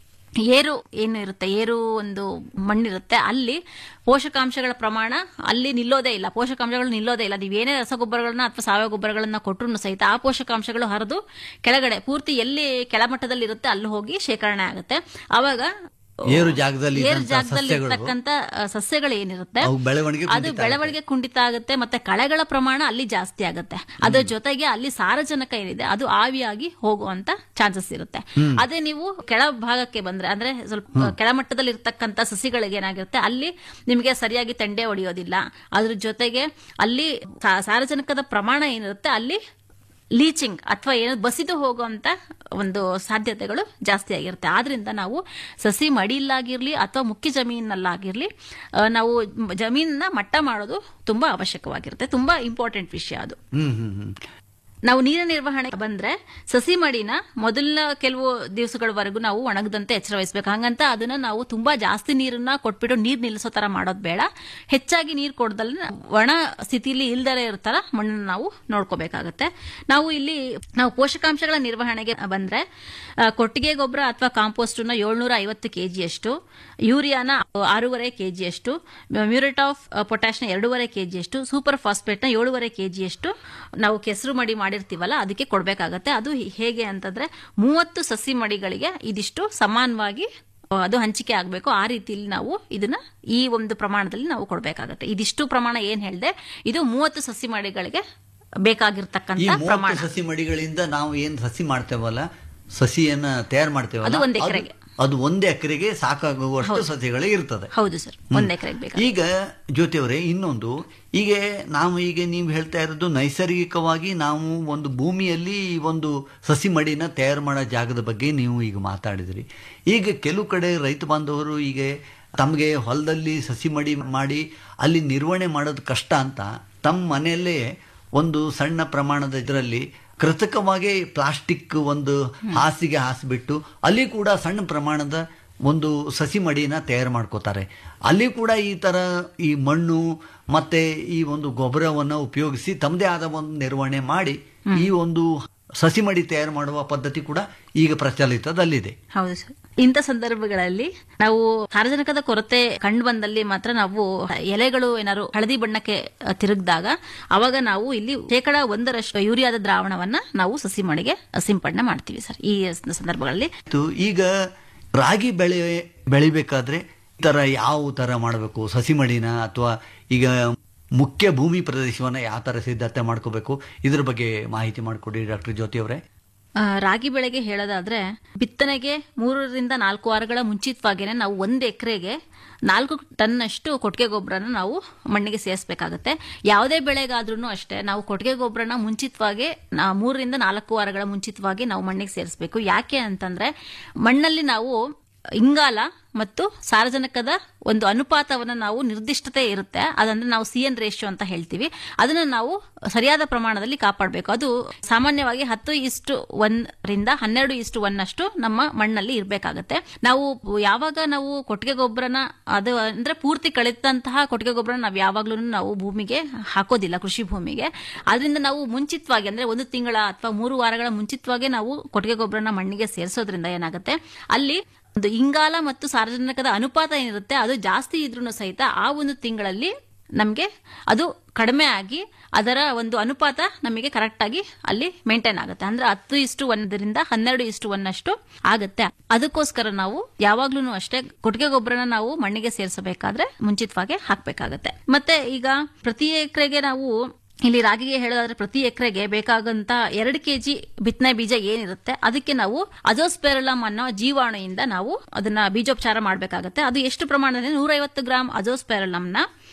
ಏರು ಏನು ಇರುತ್ತೆ ಏರು ಒಂದು ಮಣ್ಣಿರುತ್ತೆ ಅಲ್ಲಿ ಪೋಷಕಾಂಶಗಳ ಪ್ರಮಾಣ ಅಲ್ಲಿ ನಿಲ್ಲೋದೇ ಇಲ್ಲ ಪೋಷಕಾಂಶಗಳು ನಿಲ್ಲೋದೇ ಇಲ್ಲ ನೀವು ಏನೇ ರಸಗೊಬ್ಬರಗಳನ್ನ ಅಥವಾ ಸಾವಯವ ಗೊಬ್ಬರಗಳನ್ನ ಕೊಟ್ಟರು ಸಹಿತ ಆ ಪೋಷಕಾಂಶಗಳು ಹರಿದು ಕೆಳಗಡೆ ಪೂರ್ತಿ ಎಲ್ಲಿ ಕೆಳಮಟ್ಟದಲ್ಲಿ ಇರುತ್ತೆ ಅಲ್ಲಿ ಹೋಗಿ ಶೇಖರಣೆ ಆಗುತ್ತೆ ಆವಾಗ ಏರು ಜಾಗದಲ್ಲಿ ಏರು ಇದ್ದಂಥ ಜಾಗದಲ್ಲಿ ಸಸ್ಯಗಳು ಇರ್ತಕ್ಕಂಥ ಆ, ಸಸ್ಯಗಳು ಏನಿರುತ್ತೆ ಅವು ಬೆಳವಣಿಗೆ ಅದು ಕುಂಠಿತ ಬೆಳವಣಿಗೆ ಕುಂಠಿತ ಆಗುತ್ತೆ ಮತ್ತೆ ಕಳೆಗಳ ಪ್ರಮಾಣ ಅಲ್ಲಿ ಜಾಸ್ತಿ ಆಗುತ್ತೆ ಅದರ ಜೊತೆಗೆ ಅಲ್ಲಿ ಸಾರಜನಕ ಏನಿದೆ ಅದು ಆವಿಯಾಗಿ ಹೋಗುವಂತ ಚಾನ್ಸಸ್ ಇರುತ್ತೆ ಹ್ಮ್. ಅದೇ ನೀವು ಕೆಳ ಭಾಗಕ್ಕೆ ಬಂದ್ರೆ ಅಂದ್ರೆ ಸ್ವಲ್ಪ ಕೆಳಮಟ್ಟದಲ್ಲಿ ಇರ್ತಕ್ಕಂಥ ಸಸಿಗಳಿಗೆ ಏನಾಗಿರುತ್ತೆ ಅಲ್ಲಿ ನಿಮಗೆ ಸರಿಯಾಗಿ ತೆಂಡೆ ಹೊಡೆಯೋದಿಲ್ಲ ಅದ್ರ ಜೊತೆಗೆ ಅಲ್ಲಿ ಸಾ- ಸಾರಜನಕದ ಪ್ರಮಾಣ ಏನಿರುತ್ತೆ ಅಲ್ಲಿ ಲೀಚಿಂಗ್ ಅಥವಾ ಏನು ಬಸಿದು ಹೋಗುವಂತ ಒಂದು ಸಾಧ್ಯತೆಗಳು ಜಾಸ್ತಿ ಆಗಿರುತ್ತೆ ಆದ್ರಿಂದ ನಾವು ಸಸಿ ಮಡಿಯಲ್ಲಾಗಿರ್ಲಿ ಅಥವಾ ಮುಖ್ಯ ಜಮೀನಲ್ಲಾಗಿರ್ಲಿ ಆ, ನಾವು ಜಮೀನನ್ನ ಮಟ್ಟ ಮಾಡೋದು ತುಂಬಾ ಅವಶ್ಯಕವಾಗಿರುತ್ತೆ ತುಂಬಾ ಇಂಪಾರ್ಟೆಂಟ್ ವಿಷಯ ಅದು ಹ್ಮ್ ಹ್ಮ್ ಹ್ಮ್ ನಾವು ನೀರಿನ ನಿರ್ವಹಣೆ ಬಂದ್ರೆ ಸಸಿ ಮಡಿನ ಮೊದಲ ಕೆಲವು ದಿವಸಗಳವರೆಗೂ ನಾವು ಒಣಗದಂತೆ ಎಚ್ಚರ ವಹಿಸಬೇಕು ಹಂಗಂತ ಅದನ್ನ ನಾವು ತುಂಬಾ ಜಾಸ್ತಿ ನೀರನ್ನ ಕೊಟ್ಬಿಟ್ಟು ನೀರ್ ನಿಲ್ಲಿಸೋ ತರ ಮಾಡೋದು ಬೇಡ ಹೆಚ್ಚಾಗಿ ನೀರು ಕೊಡದಲ್ಲ ಒಣ ಸ್ಥಿತಿಲಿ ಇಲ್ದಲೇ ಇರ್ತಾರ ಮಣ್ಣನ್ನು ನಾವು ನೋಡ್ಕೋಬೇಕಾಗತ್ತೆ ನಾವು ಇಲ್ಲಿ ನಾವು ಪೋಷಕಾಂಶಗಳ ನಿರ್ವಹಣೆಗೆ ಬಂದ್ರೆ ಆ, ಕೊಟ್ಟಿಗೆ ಗೊಬ್ಬರ ಅಥವಾ ಕಾಂಪೋಸ್ಟ್ನ ಏಳ್ನೂರ ಐವತ್ತು ಕೆಜಿಯಷ್ಟು ಯೂರಿಯಾನ ಆರೂವರೆ ಕೆಜಿಯಷ್ಟು ಮ್ಯೂರೇಟ್ ಆಫ್ ಪೊಟ್ಯಾಶ್ನ ಎರಡೂವರೆ ಕೆಜಿಯಷ್ಟು ಸೂಪರ್ ಫಾಸ್ಫೇಟ್ನ ಏಳೂವರೆ ಕೆಜಿಯಷ್ಟು ನಾವು ಕೆಸರು ಮಡಿ ಮಾಡಿರ್ತೀವಲ್ಲ ಅದಕ್ಕೆ ಕೊಡಬೇಕಾಗತ್ತೆ ಅದು ಹೇಗೆ ಅಂತಂದ್ರೆ ಮೂವತ್ತು ಸಸಿ ಮಡಿಗಳಿಗೆ ಇದಿಷ್ಟು ಸಮಾನವಾಗಿ ಆ, ಅದು ಹಂಚಿಕೆ ಆಗಬೇಕು ಆ ರೀತಿಯಲ್ಲಿ ನಾವು ಇದನ್ನ ಈ ಒಂದು ಪ್ರಮಾಣದಲ್ಲಿ ನಾವು ಕೊಡಬೇಕಾಗತ್ತೆ ಇದಿಷ್ಟು ಪ್ರಮಾಣ ಏನ್ ಹೇಳಿದೆ ಇದು ಮೂವತ್ತು ಸಸಿ ಮಡಿಗಳಿಗೆ ಈ ಬೇಕಾಗಿರ್ತಕ್ಕಂಥ ಪ್ರಮಾಣ ಮೂವತ್ತು ಸಸಿ ಮಡಿಗಳಿಂದ ನಾವು ಏನ್ ಸಸಿ ಮಾಡ್ತೇವಲ್ಲ ಸಸಿಯನ್ನ ತಯಾರು ಮಾಡ್ತೇವಲ್ಲ ಅದು ಒಂದ್ ಎಕ್ರೆಗೆ. ಅದು ಒಂದು ಎಕರೆಗೆ ಸಾಕಾಗುವಷ್ಟು ಸಸಿಗಳು ಇರ್ತದೆ ಹೌದು ಸರ್ ಒಂದ್ ಎಕರೆಗೆ ಬೇಕು ಈಗ ಜ್ಯೋತಿಯವರೇ ಇನ್ನೊಂದು ಈಗ ನಾವು ಈಗ ನೀವು ಹೇಳ್ತಾ ಇರೋದು ನೈಸರ್ಗಿಕವಾಗಿ ನಾವು ಒಂದು ಭೂಮಿಯಲ್ಲಿ ಈ ಒಂದು ಸಸಿ ಮಡಿನ ತಯಾರು ಮಾಡೋ ಜಾಗದ ಬಗ್ಗೆ ನೀವು ಈಗ ಮಾತಾಡಿದ್ರಿ ಈಗ ಕೆಲವು ಕಡೆ ರೈತ ಬಾಂಧವರು ಈಗ ತಮಗೆ ಹೊಲದಲ್ಲಿ ಸಸಿ ಮಡಿ ಮಾಡಿ ಅಲ್ಲಿ ನಿರ್ವಹಣೆ ಮಾಡೋದು ಕಷ್ಟ ಅಂತ ತಮ್ಮ ಮನೆಯಲ್ಲೇ ಒಂದು ಸಣ್ಣ ಪ್ರಮಾಣದ ಇದರಲ್ಲಿ ಕೃತಕವಾಗಿ ಪ್ಲಾಸ್ಟಿಕ್ ಒಂದು ಹಾಸಿಗೆ ಹಾಸಿಬಿಟ್ಟು ಅಲ್ಲಿ ಕೂಡ ಸಣ್ಣ ಪ್ರಮಾಣದ ಒಂದು ಸಸಿ ಮಡಿನ ತಯಾರು ಮಾಡ್ಕೋತಾರೆ ಅಲ್ಲಿ ಕೂಡ ಈ ಥರ ಈ ಮಣ್ಣು ಮತ್ತೆ ಈ ಒಂದು ಗೊಬ್ಬರವನ್ನು ಉಪಯೋಗಿಸಿ ತಮ್ಮದೇ ಆದ ಒಂದು ನಿರ್ವಹಣೆ ಮಾಡಿ ಈ ಒಂದು ಸಸಿ ಮಡಿ ತಯಾರು ಮಾಡುವ ಪದ್ಧತಿ ಕೂಡ ಈಗ ಪ್ರಚಲಿತದಲ್ಲಿದೆ ಹೌದು ಸರ್ ಇಂಥ ಸಂದರ್ಭಗಳಲ್ಲಿ ನಾವು ಸಾರಜನಕದ ಕೊರತೆ ಕಂಡು ಬಂದಲ್ಲಿ ಮಾತ್ರ ನಾವು ಎಲೆಗಳು ಏನಾದ್ರು ಹಳದಿ ಬಣ್ಣಕ್ಕೆ ಅ, ತಿರುಗಿದಾಗ ಅವಾಗ ನಾವು ಇಲ್ಲಿ ಶೇಕಡ ಒಂದರಷ್ಟು ಯೂರಿಯಾದ ದ್ರಾವಣವನ್ನ ನಾವು ಸಸಿ ಮಡಿಗೆ ಸಿಂಪಡಣೆ ಮಾಡ್ತೀವಿ ಸರ್ ಈ ಸಂದರ್ಭಗಳಲ್ಲಿ ಇತ್ತು ಈಗ ರಾಗಿ ಬೆಳೆ ಬೆಳಿಬೇಕಾದ್ರೆ ಈ ಥರ ಯಾವ ಥರ ಮಾಡಬೇಕು ಸಸಿ ಮಡಿನ ಅಥವಾ ಈಗ ಮುಖ್ಯ ಭೂಮಿ ಪ್ರದೇಶವನ್ನು ಯಾವ ಥರ ಸಿದ್ಧತೆ ಮಾಡ್ಕೋಬೇಕು ಇದ್ರ ಬಗ್ಗೆ ಮಾಹಿತಿ ಮಾಡಿಕೊಡಿ ಡಾಕ್ಟರ್ ಜ್ಯೋತಿ ಅವರೇ ಆ, ರಾಗಿ ಬೆಳೆಗೆ ಹೇಳೋದಾದ್ರೆ ಬಿತ್ತನೆಗೆ ಮೂರರಿಂದ ನಾಲ್ಕು ವಾರಗಳ ಮುಂಚಿತವಾಗೇನೆ ನಾವು ಒಂದು ಎಕರೆಗೆ ನಾಲ್ಕು ಟನ್ನಷ್ಟು ಕೊಟ್ಟಿಗೆ ಗೊಬ್ಬರನ ನಾವು ಮಣ್ಣಿಗೆ ಸೇರಿಸಬೇಕಾಗುತ್ತೆ ಯಾವುದೇ ಬೆಳೆಗಾದ್ರೂ ಅಷ್ಟೇ ನಾವು ಕೊಟ್ಟಿಗೆ ಗೊಬ್ಬರನ ಮುಂಚಿತವಾಗಿ ನಾ- ಮೂರರಿಂದ ನಾಲ್ಕು ವಾರಗಳ ಮುಂಚಿತವಾಗಿ ನಾವು ಮಣ್ಣಿಗೆ ಸೇರಿಸಬೇಕು ಯಾಕೆ ಅಂತಂದ್ರೆ ಮಣ್ಣಲ್ಲಿ ನಾವು ಇಂಗಾಲ ಮತ್ತು ಸಾರಜನಕದ ಒಂದು ಅನುಪಾತವನ್ನು ನಾವು ನಿರ್ದಿಷ್ಟತೆ ಇರುತ್ತೆ ಅದಂದ್ರೆ ನಾವು ಸಿ ಎನ್ ರೇಷಿಯೋ ಅಂತ ಹೇಳ್ತೀವಿ ಅದನ್ನ ನಾವು ಸರಿಯಾದ ಪ್ರಮಾಣದಲ್ಲಿ ಕಾಪಾಡಬೇಕು ಅದು ಸಾಮಾನ್ಯವಾಗಿ ಹತ್ತು ಇಷ್ಟು ಒಂದರಿಂದ ಹನ್ನೆರಡು ಇಷ್ಟು ಒನ್ ಅಷ್ಟು ನಮ್ಮ ಮಣ್ಣಲ್ಲಿ ಇರಬೇಕಾಗತ್ತೆ ನಾವು ಯಾವಾಗ ನಾವು ಕೊಟ್ಟಿಗೆ ಗೊಬ್ಬರನ ಅದು ಅಂದ್ರೆ ಪೂರ್ತಿ ಕಳೆದಂತಹ ಕೊಟ್ಟಿಗೆ ಗೊಬ್ಬರ ನಾವು ಯಾವಾಗ್ಲೂ ನಾವು ಭೂಮಿಗೆ ಹಾಕೋದಿಲ್ಲ ಕೃಷಿ ಭೂಮಿಗೆ ಅದರಿಂದ ನಾವು ಮುಂಚಿತವಾಗಿ ಅಂದ್ರೆ ಒಂದು ತಿಂಗಳ ಅಥವಾ ಮೂರು ವಾರಗಳ ಮುಂಚಿತವಾಗಿ ನಾವು ಕೊಟ್ಟಿಗೆ ಗೊಬ್ಬರನ ಮಣ್ಣಿಗೆ ಸೇರಿಸೋದ್ರಿಂದ ಏನಾಗುತ್ತೆ ಅಲ್ಲಿ ಒಂದು ಇಂಗಾಲ ಮತ್ತು ಸಾರಜನಕದ ಅನುಪಾತ ಏನಿರುತ್ತೆ ಅದು ಜಾಸ್ತಿ ಇದ್ರೂ ಸಹಿತ ಆ ಒಂದು ತಿಂಗಳಲ್ಲಿ ನಮಗೆ ಅದು ಕಡಿಮೆ ಆಗಿ ಅದರ ಒಂದು ಅನುಪಾತ ನಮಗೆ ಕರೆಕ್ಟ್ ಆಗಿ ಅಲ್ಲಿ ಮೇಂಟೈನ್ ಆಗುತ್ತೆ ಅಂದ್ರೆ ಹತ್ತು ಇಷ್ಟು ಒಂದರಿಂದ ಹನ್ನೆರಡು ಇಷ್ಟು ಒಂದಷ್ಟು ಆಗುತ್ತೆ ಅದಕ್ಕೋಸ್ಕರ ನಾವು ಯಾವಾಗ್ಲೂ ಅಷ್ಟೇ ಕೊಟ್ಟಿಗೆ ಗೊಬ್ಬರನ ನಾವು ಮಣ್ಣಿಗೆ ಸೇರಿಸಬೇಕಾದ್ರೆ ಮುಂಚಿತವಾಗಿ ಹಾಕ್ಬೇಕಾಗತ್ತೆ ಮತ್ತೆ ಈಗ ಪ್ರತಿ ಎಕರೆಗೆ ನಾವು ಇಲ್ಲಿ ರಾಗಿಗೆ ಹೇಳೋದಾದ್ರೆ ಪ್ರತಿ ಎಕರೆಗೆ ಬೇಕಾಗಂತ ಎರಡು ಕೆಜಿ ಬಿತ್ತನೆ ಬೀಜ ಏನಿರುತ್ತೆ ಅದಕ್ಕೆ ನಾವು ಅಜೋಸ್ಪೆರಲಮ್ ಅನ್ನೋ ಜೀವಾಣುಯಿಂದ ನಾವು ಅದನ್ನ ಬೀಜೋಪಚಾರ ಮಾಡಬೇಕಾಗತ್ತೆ ಅದು ಎಷ್ಟು ಪ್ರಮಾಣದಲ್ಲಿ ನೂರೈವತ್ತು ಗ್ರಾಂ ಅಜೋಸ್ಪೆರಲಮ್ನ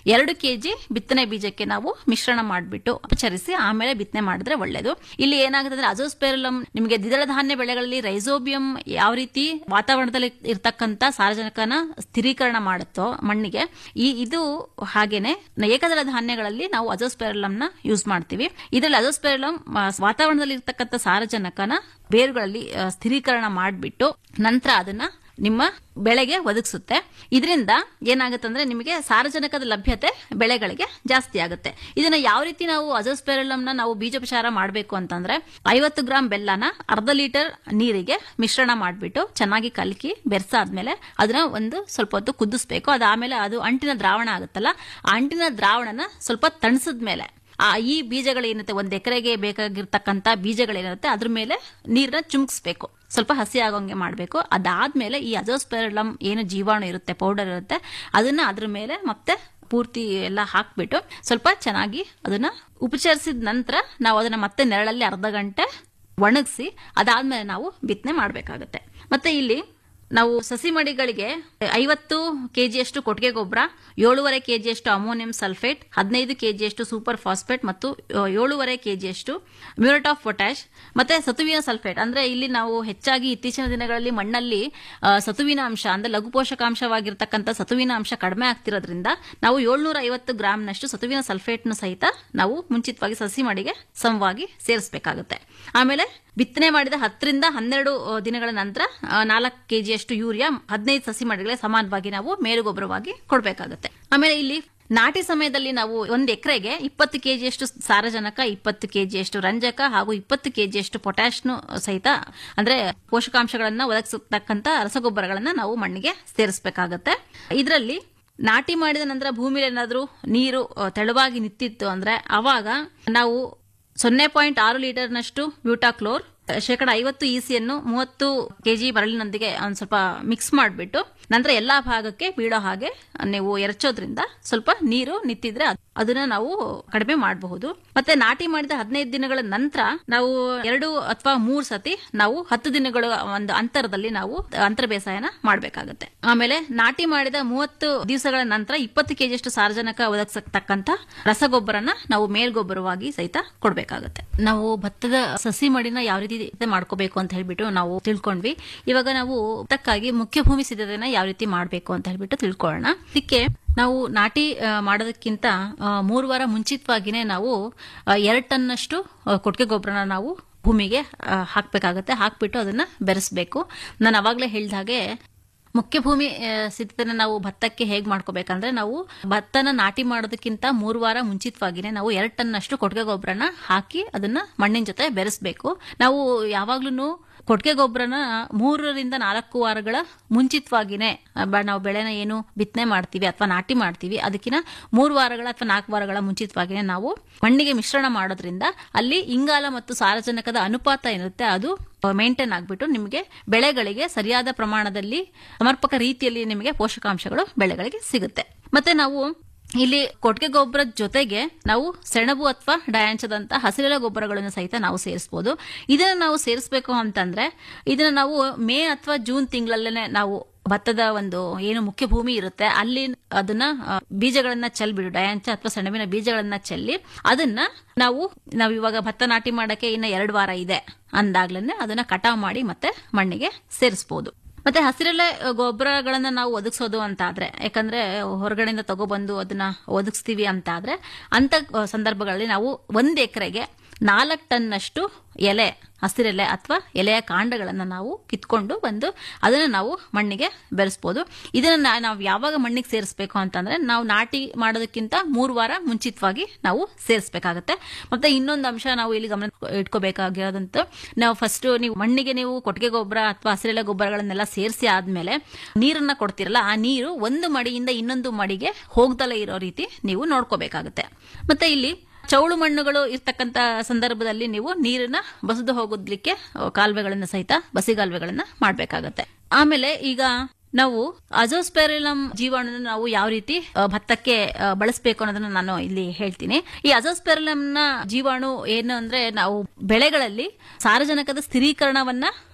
ಎರಡು ಕೆಜಿ ಬಿತ್ತನೆ ಬೀಜಕ್ಕೆ ನಾವು ಮಿಶ್ರಣ ಮಾಡಿಬಿಟ್ಟು ಉಪಚರಿಸಿ ಆಮೇಲೆ ಬಿತ್ತನೆ ಮಾಡಿದ್ರೆ ಒಳ್ಳೇದು ಇಲ್ಲಿ ಏನಾಗುತ್ತೆ ಅಂದ್ರೆ ಅಜೋಸ್ಪೆರಲಮ್ ನಿಮಗೆ ದ್ವಿದಳ ಧಾನ್ಯ ಬೆಳೆಗಳಲ್ಲಿ ರೈಸೋಬಿಯಂ ಯಾವ ರೀತಿ ವಾತಾವರಣದಲ್ಲಿ ಇರ್ತಕ್ಕಂಥ ಸಾರಜನಕನ ಸ್ಥಿರೀಕರಣ ಮಾಡುತ್ತೋ ಮಣ್ಣಿಗೆ ಈ ಇದು ಹಾಗೇನೆ ಏಕದಳ ಧಾನ್ಯಗಳಲ್ಲಿ ನಾವು ಅಜೋಸ್ಪೆರಲಂನ ಯೂಸ್ ಮಾಡ್ತೀವಿ ಇದರಲ್ಲಿ ಅಜೋಸ್ಪೆರಲಮ್ ಆ, ವಾತಾವರಣದಲ್ಲಿ ಇರ್ತಕ್ಕಂಥ ಸಾರಜನಕನ ಬೇರುಗಳಲ್ಲಿ ಆ, ಸ್ಥಿರೀಕರಣ ಮಾಡಿಬಿಟ್ಟು ನಂತರ ಅದನ್ನ ನಿಮ್ಮ ಬೆಳೆಗೆ ಒದಗಿಸುತ್ತೆ ಇದರಿಂದ ಏನಾಗುತ್ತೆ ಅಂದ್ರೆ ನಿಮಗೆ ಸಾರಜನಕದ ಲಭ್ಯತೆ ಬೆಳೆಗಳಿಗೆ ಜಾಸ್ತಿ ಆಗುತ್ತೆ ಇದನ್ನ ಯಾವ ರೀತಿ ನಾವು ಅಜೋಸ್ಪೆರಲಂನ ನಾವು ಬೀಜೋಪಚಾರ ಮಾಡಬೇಕು ಅಂತಂದ್ರೆ ಐವತ್ತು ಗ್ರಾಂ ಬೆಲ್ಲನ ಅರ್ಧ ಲೀಟರ್ ನೀರಿಗೆ ಮಿಶ್ರಣ ಮಾಡಿಬಿಟ್ಟು ಚೆನ್ನಾಗಿ ಕಲಕಿ ಬೆರೆಸಾದ್ಮೇಲೆ ಅದನ್ನ ಒಂದು ಸ್ವಲ್ಪ ಹೊತ್ತು ಕುದಿಸ್ಬೇಕು ಅದಾದ್ಮೇಲೆ ಅದು ಅಂಟಿನ ದ್ರಾವಣ ಆಗುತ್ತಲ್ಲ ಆ ಅಂಟಿನ ದ್ರಾವಣನ ಸ್ವಲ್ಪ ತಣಿಸಿದ್ಮೇಲೆ ಆ ಈ ಬೀಜಗಳೇನಿರುತ್ತೆ ಒಂದ್ ಎಕರೆಗೆ ಬೇಕಾಗಿರ್ತಕ್ಕಂಥ ಬೀಜಗಳೇನಿರುತ್ತೆ ಅದ್ರ ಮೇಲೆ ನೀರನ್ನ ಚುಮ್ಕಿಸ್ಬೇಕು ಸ್ವಲ್ಪ ಹಸಿ ಆಗೋಂಗೆ ಮಾಡಬೇಕು ಅದಾದ್ಮೇಲೆ ಈ ಅಜೋಸ್ಪೆರಲಮ್ ಏನು ಜೀವಾಣು ಇರುತ್ತೆ ಪೌಡರ್ ಇರುತ್ತೆ ಅದನ್ನ ಅದ್ರ ಮೇಲೆ ಮತ್ತೆ ಪೂರ್ತಿ ಎಲ್ಲ ಹಾಕ್ಬಿಟ್ಟು ಸ್ವಲ್ಪ ಚೆನ್ನಾಗಿ ಅದನ್ನ ಉಪಚರಿಸಿದ ನಂತರ ನಾವು ಅದನ್ನ ಮತ್ತೆ ನೆರಳಲ್ಲಿ ಅರ್ಧ ಗಂಟೆ ಒಣಗಿಸಿ ಅದಾದ್ಮೇಲೆ ನಾವು ಬಿತ್ತನೆ ಮಾಡಬೇಕಾಗುತ್ತೆ ಮತ್ತೆ ಇಲ್ಲಿ ನಾವು ಸಸಿ ಮಡಿಗಳಿಗೆ ಐವತ್ತು ಕೆಜಿಯಷ್ಟು ಕೊಟ್ಟಿಗೆ ಗೊಬ್ಬರ ಏಳೂವರೆ ಕೆಜಿಯಷ್ಟು ಅಮೋನಿಯಂ ಸಲ್ಫೇಟ್ ಹದಿನೈದು ಕೆಜಿಯಷ್ಟು ಸೂಪರ್ ಫಾಸ್ಫೇಟ್ ಮತ್ತು ಆ, ಏಳೂವರೆ ಕೆಜಿಯಷ್ಟು ಮ್ಯೂರೇಟ್ ಆಫ್ ಪೊಟ್ಯಾಶ್ ಮತ್ತೆ ಸತುವಿನ ಸಲ್ಫೇಟ್ ಅಂದ್ರೆ ಇಲ್ಲಿ ನಾವು ಹೆಚ್ಚಾಗಿ ಇತ್ತೀಚಿನ ದಿನಗಳಲ್ಲಿ ಮಣ್ಣಲ್ಲಿ ಆ, ಸತುವಿನ ಅಂಶ ಅಂದ್ರೆ ಲಘು ಪೋಷಕಾಂಶವಾಗಿರ್ತಕ್ಕಂಥ ಸತುವಿನ ಅಂಶ ಕಡಿಮೆ ಆಗ್ತಿರೋದ್ರಿಂದ ನಾವು ಏಳ್ನೂರ ಐವತ್ತು ಗ್ರಾಂನಷ್ಟು ಸತುವಿನ ಸಲ್ಫೇಟ್ನು ಸಹಿತ ನಾವು ಮುಂಚಿತವಾಗಿ ಸಸಿ ಮಡಿಗೆ ಸಮವಾಗಿ ಸೇರಿಸಬೇಕಾಗುತ್ತೆ ಆಮೇಲೆ ಬಿತ್ತನೆ ಮಾಡಿದ ಹತ್ತರಿಂದ ಹನ್ನೆರಡು ಆ, ದಿನಗಳ ನಂತರ ನಾಲ್ಕು ಕೆಜಿಯಷ್ಟು ಯೂರಿಯಾ ಹದಿನೈದು ಸಸಿ ಮಡಿಗಳಿಗೆ ಸಮಾನವಾಗಿ ನಾವು ಮೇಲುಗೊಬ್ಬರವಾಗಿ ಕೊಡಬೇಕಾಗುತ್ತೆ ಆಮೇಲೆ ಇಲ್ಲಿ ನಾಟಿ ಸಮಯದಲ್ಲಿ ನಾವು ಒಂದು ಎಕರೆಗೆ ಇಪ್ಪತ್ತು ಕೆಜಿಯಷ್ಟು ಸಾರಜನಕ ಇಪ್ಪತ್ತು ಕೆಜಿಯಷ್ಟು ರಂಜಕ ಹಾಗೂ ಇಪ್ಪತ್ತು ಕೆಜಿಯಷ್ಟು ಪೊಟ್ಯಾಶ್ನು ಸಹಿತ ಅಂದ್ರೆ ಪೋಷಕಾಂಶಗಳನ್ನ ಒದಗಿಸತಕ್ಕಂತ ರಸಗೊಬ್ಬರಗಳನ್ನ ನಾವು ಮಣ್ಣಿಗೆ ಸೇರಿಸಬೇಕಾಗತ್ತೆ ಇದರಲ್ಲಿ ನಾಟಿ ಮಾಡಿದ ನಂತರ ಭೂಮಿಲಿ ಏನಾದರೂ ನೀರು ಆ, ತೆಳುವಾಗಿ ನಿಂತಿತ್ತು ಅಂದ್ರೆ ಅವಾಗ ನಾವು ಸೊನ್ನೆ ಪಾಯಿಂಟ್ ಆರು ಲೀಟರ್ನಷ್ಟು ಬ್ಯೂಟಾಕ್ಲೋರ್ ಶೇಕಡ ಐವತ್ತು ಇಸಿಯನ್ನು ಮೂವತ್ತು ಕೆಜಿ ಬರಲಿನೊಂದಿಗೆ ಒಂದು ಸ್ವಲ್ಪ ಮಿಕ್ಸ್ ಮಾಡಿಬಿಟ್ಟು ನಂತರ ಎಲ್ಲಾ ಭಾಗಕ್ಕೆ ಬೀಳೋ ಹಾಗೆ ನೀವು ಎರಚೋದ್ರಿಂದ ಸ್ವಲ್ಪ ನೀರು ನಿಂತಿದ್ರೆ ಅದ್- ಅದನ್ನ ನಾವು ಕಡಿಮೆ ಮಾಡಬಹುದು ಮತ್ತೆ ನಾಟಿ ಮಾಡಿದ ಹದಿನೈದು ದಿನಗಳ ನಂತರ ನಾವು ಎರಡು ಅಥವಾ ಮೂರು ಸತಿ ನಾವು ಹತ್ತು ದಿನಗಳ ಒಂದು ಅಂತರದಲ್ಲಿ ನಾವು ಅಂತರ ಬೇಸಾಯನ ಮಾಡಬೇಕಾಗುತ್ತೆ ಆಮೇಲೆ ನಾಟಿ ಮಾಡಿದ ಮೂವತ್ತು ದಿವಸಗಳ ನಂತರ ಇಪ್ಪತ್ತು ಕೆಜಿಯಷ್ಟು ಸಾರಜನಕ ಒದಗಿಸತಕ್ಕಂತ ರಸಗೊಬ್ಬರನ ನಾವು ಮೇಲ್ಗೊಬ್ಬರವಾಗಿ ಸಹಿತ ಕೊಡಬೇಕಾಗುತ್ತೆ ನಾವು ಭತ್ತದ ಸಸಿ ಮಡಿನ ಯಾವ ರೀತಿ ಮಾಡ್ಕೋಬೇಕು ಅಂತ ಹೇಳ್ಬಿಟ್ಟು ನಾವು ತಿಳ್ಕೊಂಡ್ವಿ ಇವಾಗ ನಾವು ಭತ್ತಕ್ಕಾಗಿ ಮುಖ್ಯ ಭೂಮಿ ಸಿದ್ಧತೆನ ಯಾವ ರೀತಿ ಮಾಡಬೇಕು ಅಂತ ಹೇಳ್ಬಿಟ್ಟು ತಿಳ್ಕೊಳ್ಳೋಣ ಇದಕ್ಕೆ ನಾವು ನಾಟಿ ಆ, ಮಾಡೋದಕ್ಕಿಂತ ಆ, ಮೂರು ವಾರ ಮುಂಚಿತವಾಗಿನೇ ನಾವು ಆ, ಎರಡು ಟನ್ನಷ್ಟು ಆ, ಕೊಟ್ಟಿಗೆ ಗೊಬ್ಬರನ ನಾವು ಭೂಮಿಗೆ ಆ, ಹಾಕ್ಬೇಕಾಗತ್ತೆ ಹಾಕ್ಬಿಟ್ಟು ಅದನ್ನ ಬೆರೆಸ್ಬೇಕು ನಾನು ಅವಾಗಲೇ ಹೇಳ್ದ ಹಾಗೆ ಮುಖ್ಯ ಭೂಮಿ ಆ, ಸಿದ್ಧತೆನ ನಾವು ಭತ್ತಕ್ಕೆ ಹೇಗ್ ಮಾಡ್ಕೋಬೇಕಂದ್ರೆ ನಾವು ಭತ್ತನ ನಾಟಿ ಮಾಡೋದಕ್ಕಿಂತ ಮೂರು ವಾರ ಮುಂಚಿತವಾಗಿನೇ ನಾವು ಎರಡು ಟನ್ ಅಷ್ಟು ಕೊಟ್ಟಿಗೆ ಗೊಬ್ಬರನ ಹಾಕಿ ಅದನ್ನ ಮಣ್ಣಿನ ಜೊತೆ ಬೆರೆಸ್ಬೇಕು ನಾವು ಯಾವಾಗ್ಲೂ ಕೊಟ್ಟಿಗೆ ಗೊಬ್ಬರನ ಮೂರರಿಂದ ನಾಲ್ಕು ವಾರಗಳ ಮುಂಚಿತವಾಗಿನೇ ಆ, ಬ- ನಾವು ಬೆಳೆನ ಏನು ಬಿತ್ತನೆ ಮಾಡ್ತೀವಿ ಅಥವಾ ನಾಟಿ ಮಾಡ್ತೀವಿ ಅದಕ್ಕಿಂತ ಮೂರು ವಾರಗಳ ಅಥವಾ ನಾಲ್ಕು ವಾರಗಳ ಮುಂಚಿತವಾಗಿನೇ ನಾವು ಮಣ್ಣಿಗೆ ಮಿಶ್ರಣ ಮಾಡೋದ್ರಿಂದ ಅಲ್ಲಿ ಇಂಗಾಲ ಮತ್ತು ಸಾರಜನಕದ ಅನುಪಾತ ಏನಿರುತ್ತೆ ಅದು ಮೇಂಟೈನ್ ಆಗ್ಬಿಟ್ಟು ನಿಮಗೆ ಬೆಳೆಗಳಿಗೆ ಸರಿಯಾದ ಪ್ರಮಾಣದಲ್ಲಿ ಸಮರ್ಪಕ ರೀತಿಯಲ್ಲಿ ನಿಮಗೆ ಪೋಷಕಾಂಶಗಳು ಬೆಳೆಗಳಿಗೆ ಸಿಗುತ್ತೆ ಮತ್ತೆ ನಾವು ಇಲ್ಲಿ ಕೊಟ್ಟಿಗೆ ಗೊಬ್ಬರದ ಜೊತೆಗೆ ನಾವು ಸೆಣಬು ಅಥವಾ ಡಯಾಂಚದಂತ ಹಸಿರೆಲೆ ಗೊಬ್ಬರಗಳನ್ನು ಸಹಿತ ನಾವು ಸೇರಿಸಬಹುದು ಇದನ್ನ ನಾವು ಸೇರಿಸಬೇಕು ಅಂತಂದ್ರೆ ಇದನ್ನ ನಾವು ಮೇ ಅಥವಾ ಜೂನ್ ತಿಂಗಳಲ್ಲೇ ನಾವು ಭತ್ತದ ಒಂದು ಏನು ಮುಖ್ಯ ಭೂಮಿ ಇರುತ್ತೆ ಅಲ್ಲಿ ಅದನ್ನ ಆ, ಬೀಜಗಳನ್ನ ಚೆಲ್ಬಿಡು ಡಯಾಂಚ ಅಥವಾ ಸೆಣಬಿನ ಬೀಜಗಳನ್ನ ಚೆಲ್ಲಿ ಅದನ್ನ ನಾವು ನಾವು ಇವಾಗ ಭತ್ತ ನಾಟಿ ಮಾಡಕ್ಕೆ ಇನ್ನ ಎರಡು ವಾರ ಇದೆ ಅಂದಾಗ್ಲೇ ಅದನ್ನ ಕಟಾವ್ ಮಾಡಿ ಮತ್ತೆ ಮಣ್ಣಿಗೆ ಸೇರಿಸಬಹುದು ಮತ್ತೆ ಹಸಿರೆಲೆ ಗೊಬ್ಬರಗಳನ್ನ ನಾವು ಒದಗಿಸೋದು ಅಂತ ಆದ್ರೆ ಯಾಕಂದ್ರೆ ಹೊರಗಡೆಯಿಂದ ತಗೊಬಂದು ಅದನ್ನ ಒದಗಿಸ್ತೀವಿ ಅಂತ ಆದ್ರೆ ಅಂತ ಸಂದರ್ಭಗಳಲ್ಲಿ ನಾವು ಒಂದ್ ಎಕರೆಗೆ ನಾಲ್ಕು ಟನ್ನಷ್ಟು ಎಲೆ ಹಸಿರೆಲೆ ಅಥವಾ ಎಲೆಯ ಕಾಂಡಗಳನ್ನು ನಾವು ಕಿತ್ಕೊಂಡು ಬಂದು ಅದನ್ನು ನಾವು ಮಣ್ಣಿಗೆ ಬೆರೆಸ್ಬೋದು ಇದನ್ನ ನಾ- ನಾವು ಯಾವಾಗ ಮಣ್ಣಿಗೆ ಸೇರಿಸಬೇಕು ಅಂತಂದ್ರೆ ನಾವು ನಾಟಿ ಮಾಡೋದಕ್ಕಿಂತ ಮೂರು ವಾರ ಮುಂಚಿತವಾಗಿ ನಾವು ಸೇರಿಸಬೇಕಾಗತ್ತೆ ಮತ್ತೆ ಇನ್ನೊಂದು ಅಂಶ ನಾವು ಇಲ್ಲಿ ಗಮನ ಇಟ್ಕೋಬೇಕಾಗಿರೋದಂತೂ ನಾವು ಫಸ್ಟ್ ನೀವು ಮಣ್ಣಿಗೆ ನೀವು ಕೊಟ್ಟಿಗೆ ಗೊಬ್ಬರ ಅಥವಾ ಹಸಿರೆಲೆ ಗೊಬ್ಬರಗಳನ್ನೆಲ್ಲ ಸೇರಿಸಿ ಆದ್ಮೇಲೆ ನೀರನ್ನ ಕೊಡ್ತಿರಲ್ಲ ಆ ನೀರು ಒಂದು ಮಡಿಯಿಂದ ಇನ್ನೊಂದು ಮಡಿಗೆ ಹೋಗ್ದಲೇ ಇರೋ ರೀತಿ ನೀವು ನೋಡ್ಕೋಬೇಕಾಗುತ್ತೆ ಮತ್ತೆ ಇಲ್ಲಿ ಚೌಳು ಮಣ್ಣುಗಳು ಇರ್ತಕ್ಕಂತ ಸಂದರ್ಭದಲ್ಲಿ ನೀವು ನೀರನ್ನ ಬಸದು ಹೋಗೋದ್ಲಿಕ್ಕೆ ಅಹ್, ಕಾಲುವೆಗಳನ್ನ ಸಹಿತ ಬಸಿಗಾಲುವೆಗಳನ್ನ ಮಾಡಬೇಕಾಗತ್ತೆ ಆಮೇಲೆ ಈಗ ನಾವು ಅಜೋಸ್ಪೆರಿಲಮ್ ಜೀವಾಣುನ ನಾವು ಯಾವ ರೀತಿ ಅಹ್, ಭತ್ತಕ್ಕೆ ಅಹ್, ಬಳಸ್ಬೇಕು ಅನ್ನೋದನ್ನ ನಾನು ಇಲ್ಲಿ ಹೇಳ್ತೀನಿ ಈ ಅಜೋಸ್ಪೆರಿಲಮ್ ನ ಜೀವಾಣು ಏನು ಅಂದ್ರೆ ನಾವು ಬೆಳೆಗಳಲ್ಲಿ ಸಾರಜನಕದ ಸ್ಥಿರೀಕರಣವನ್ನ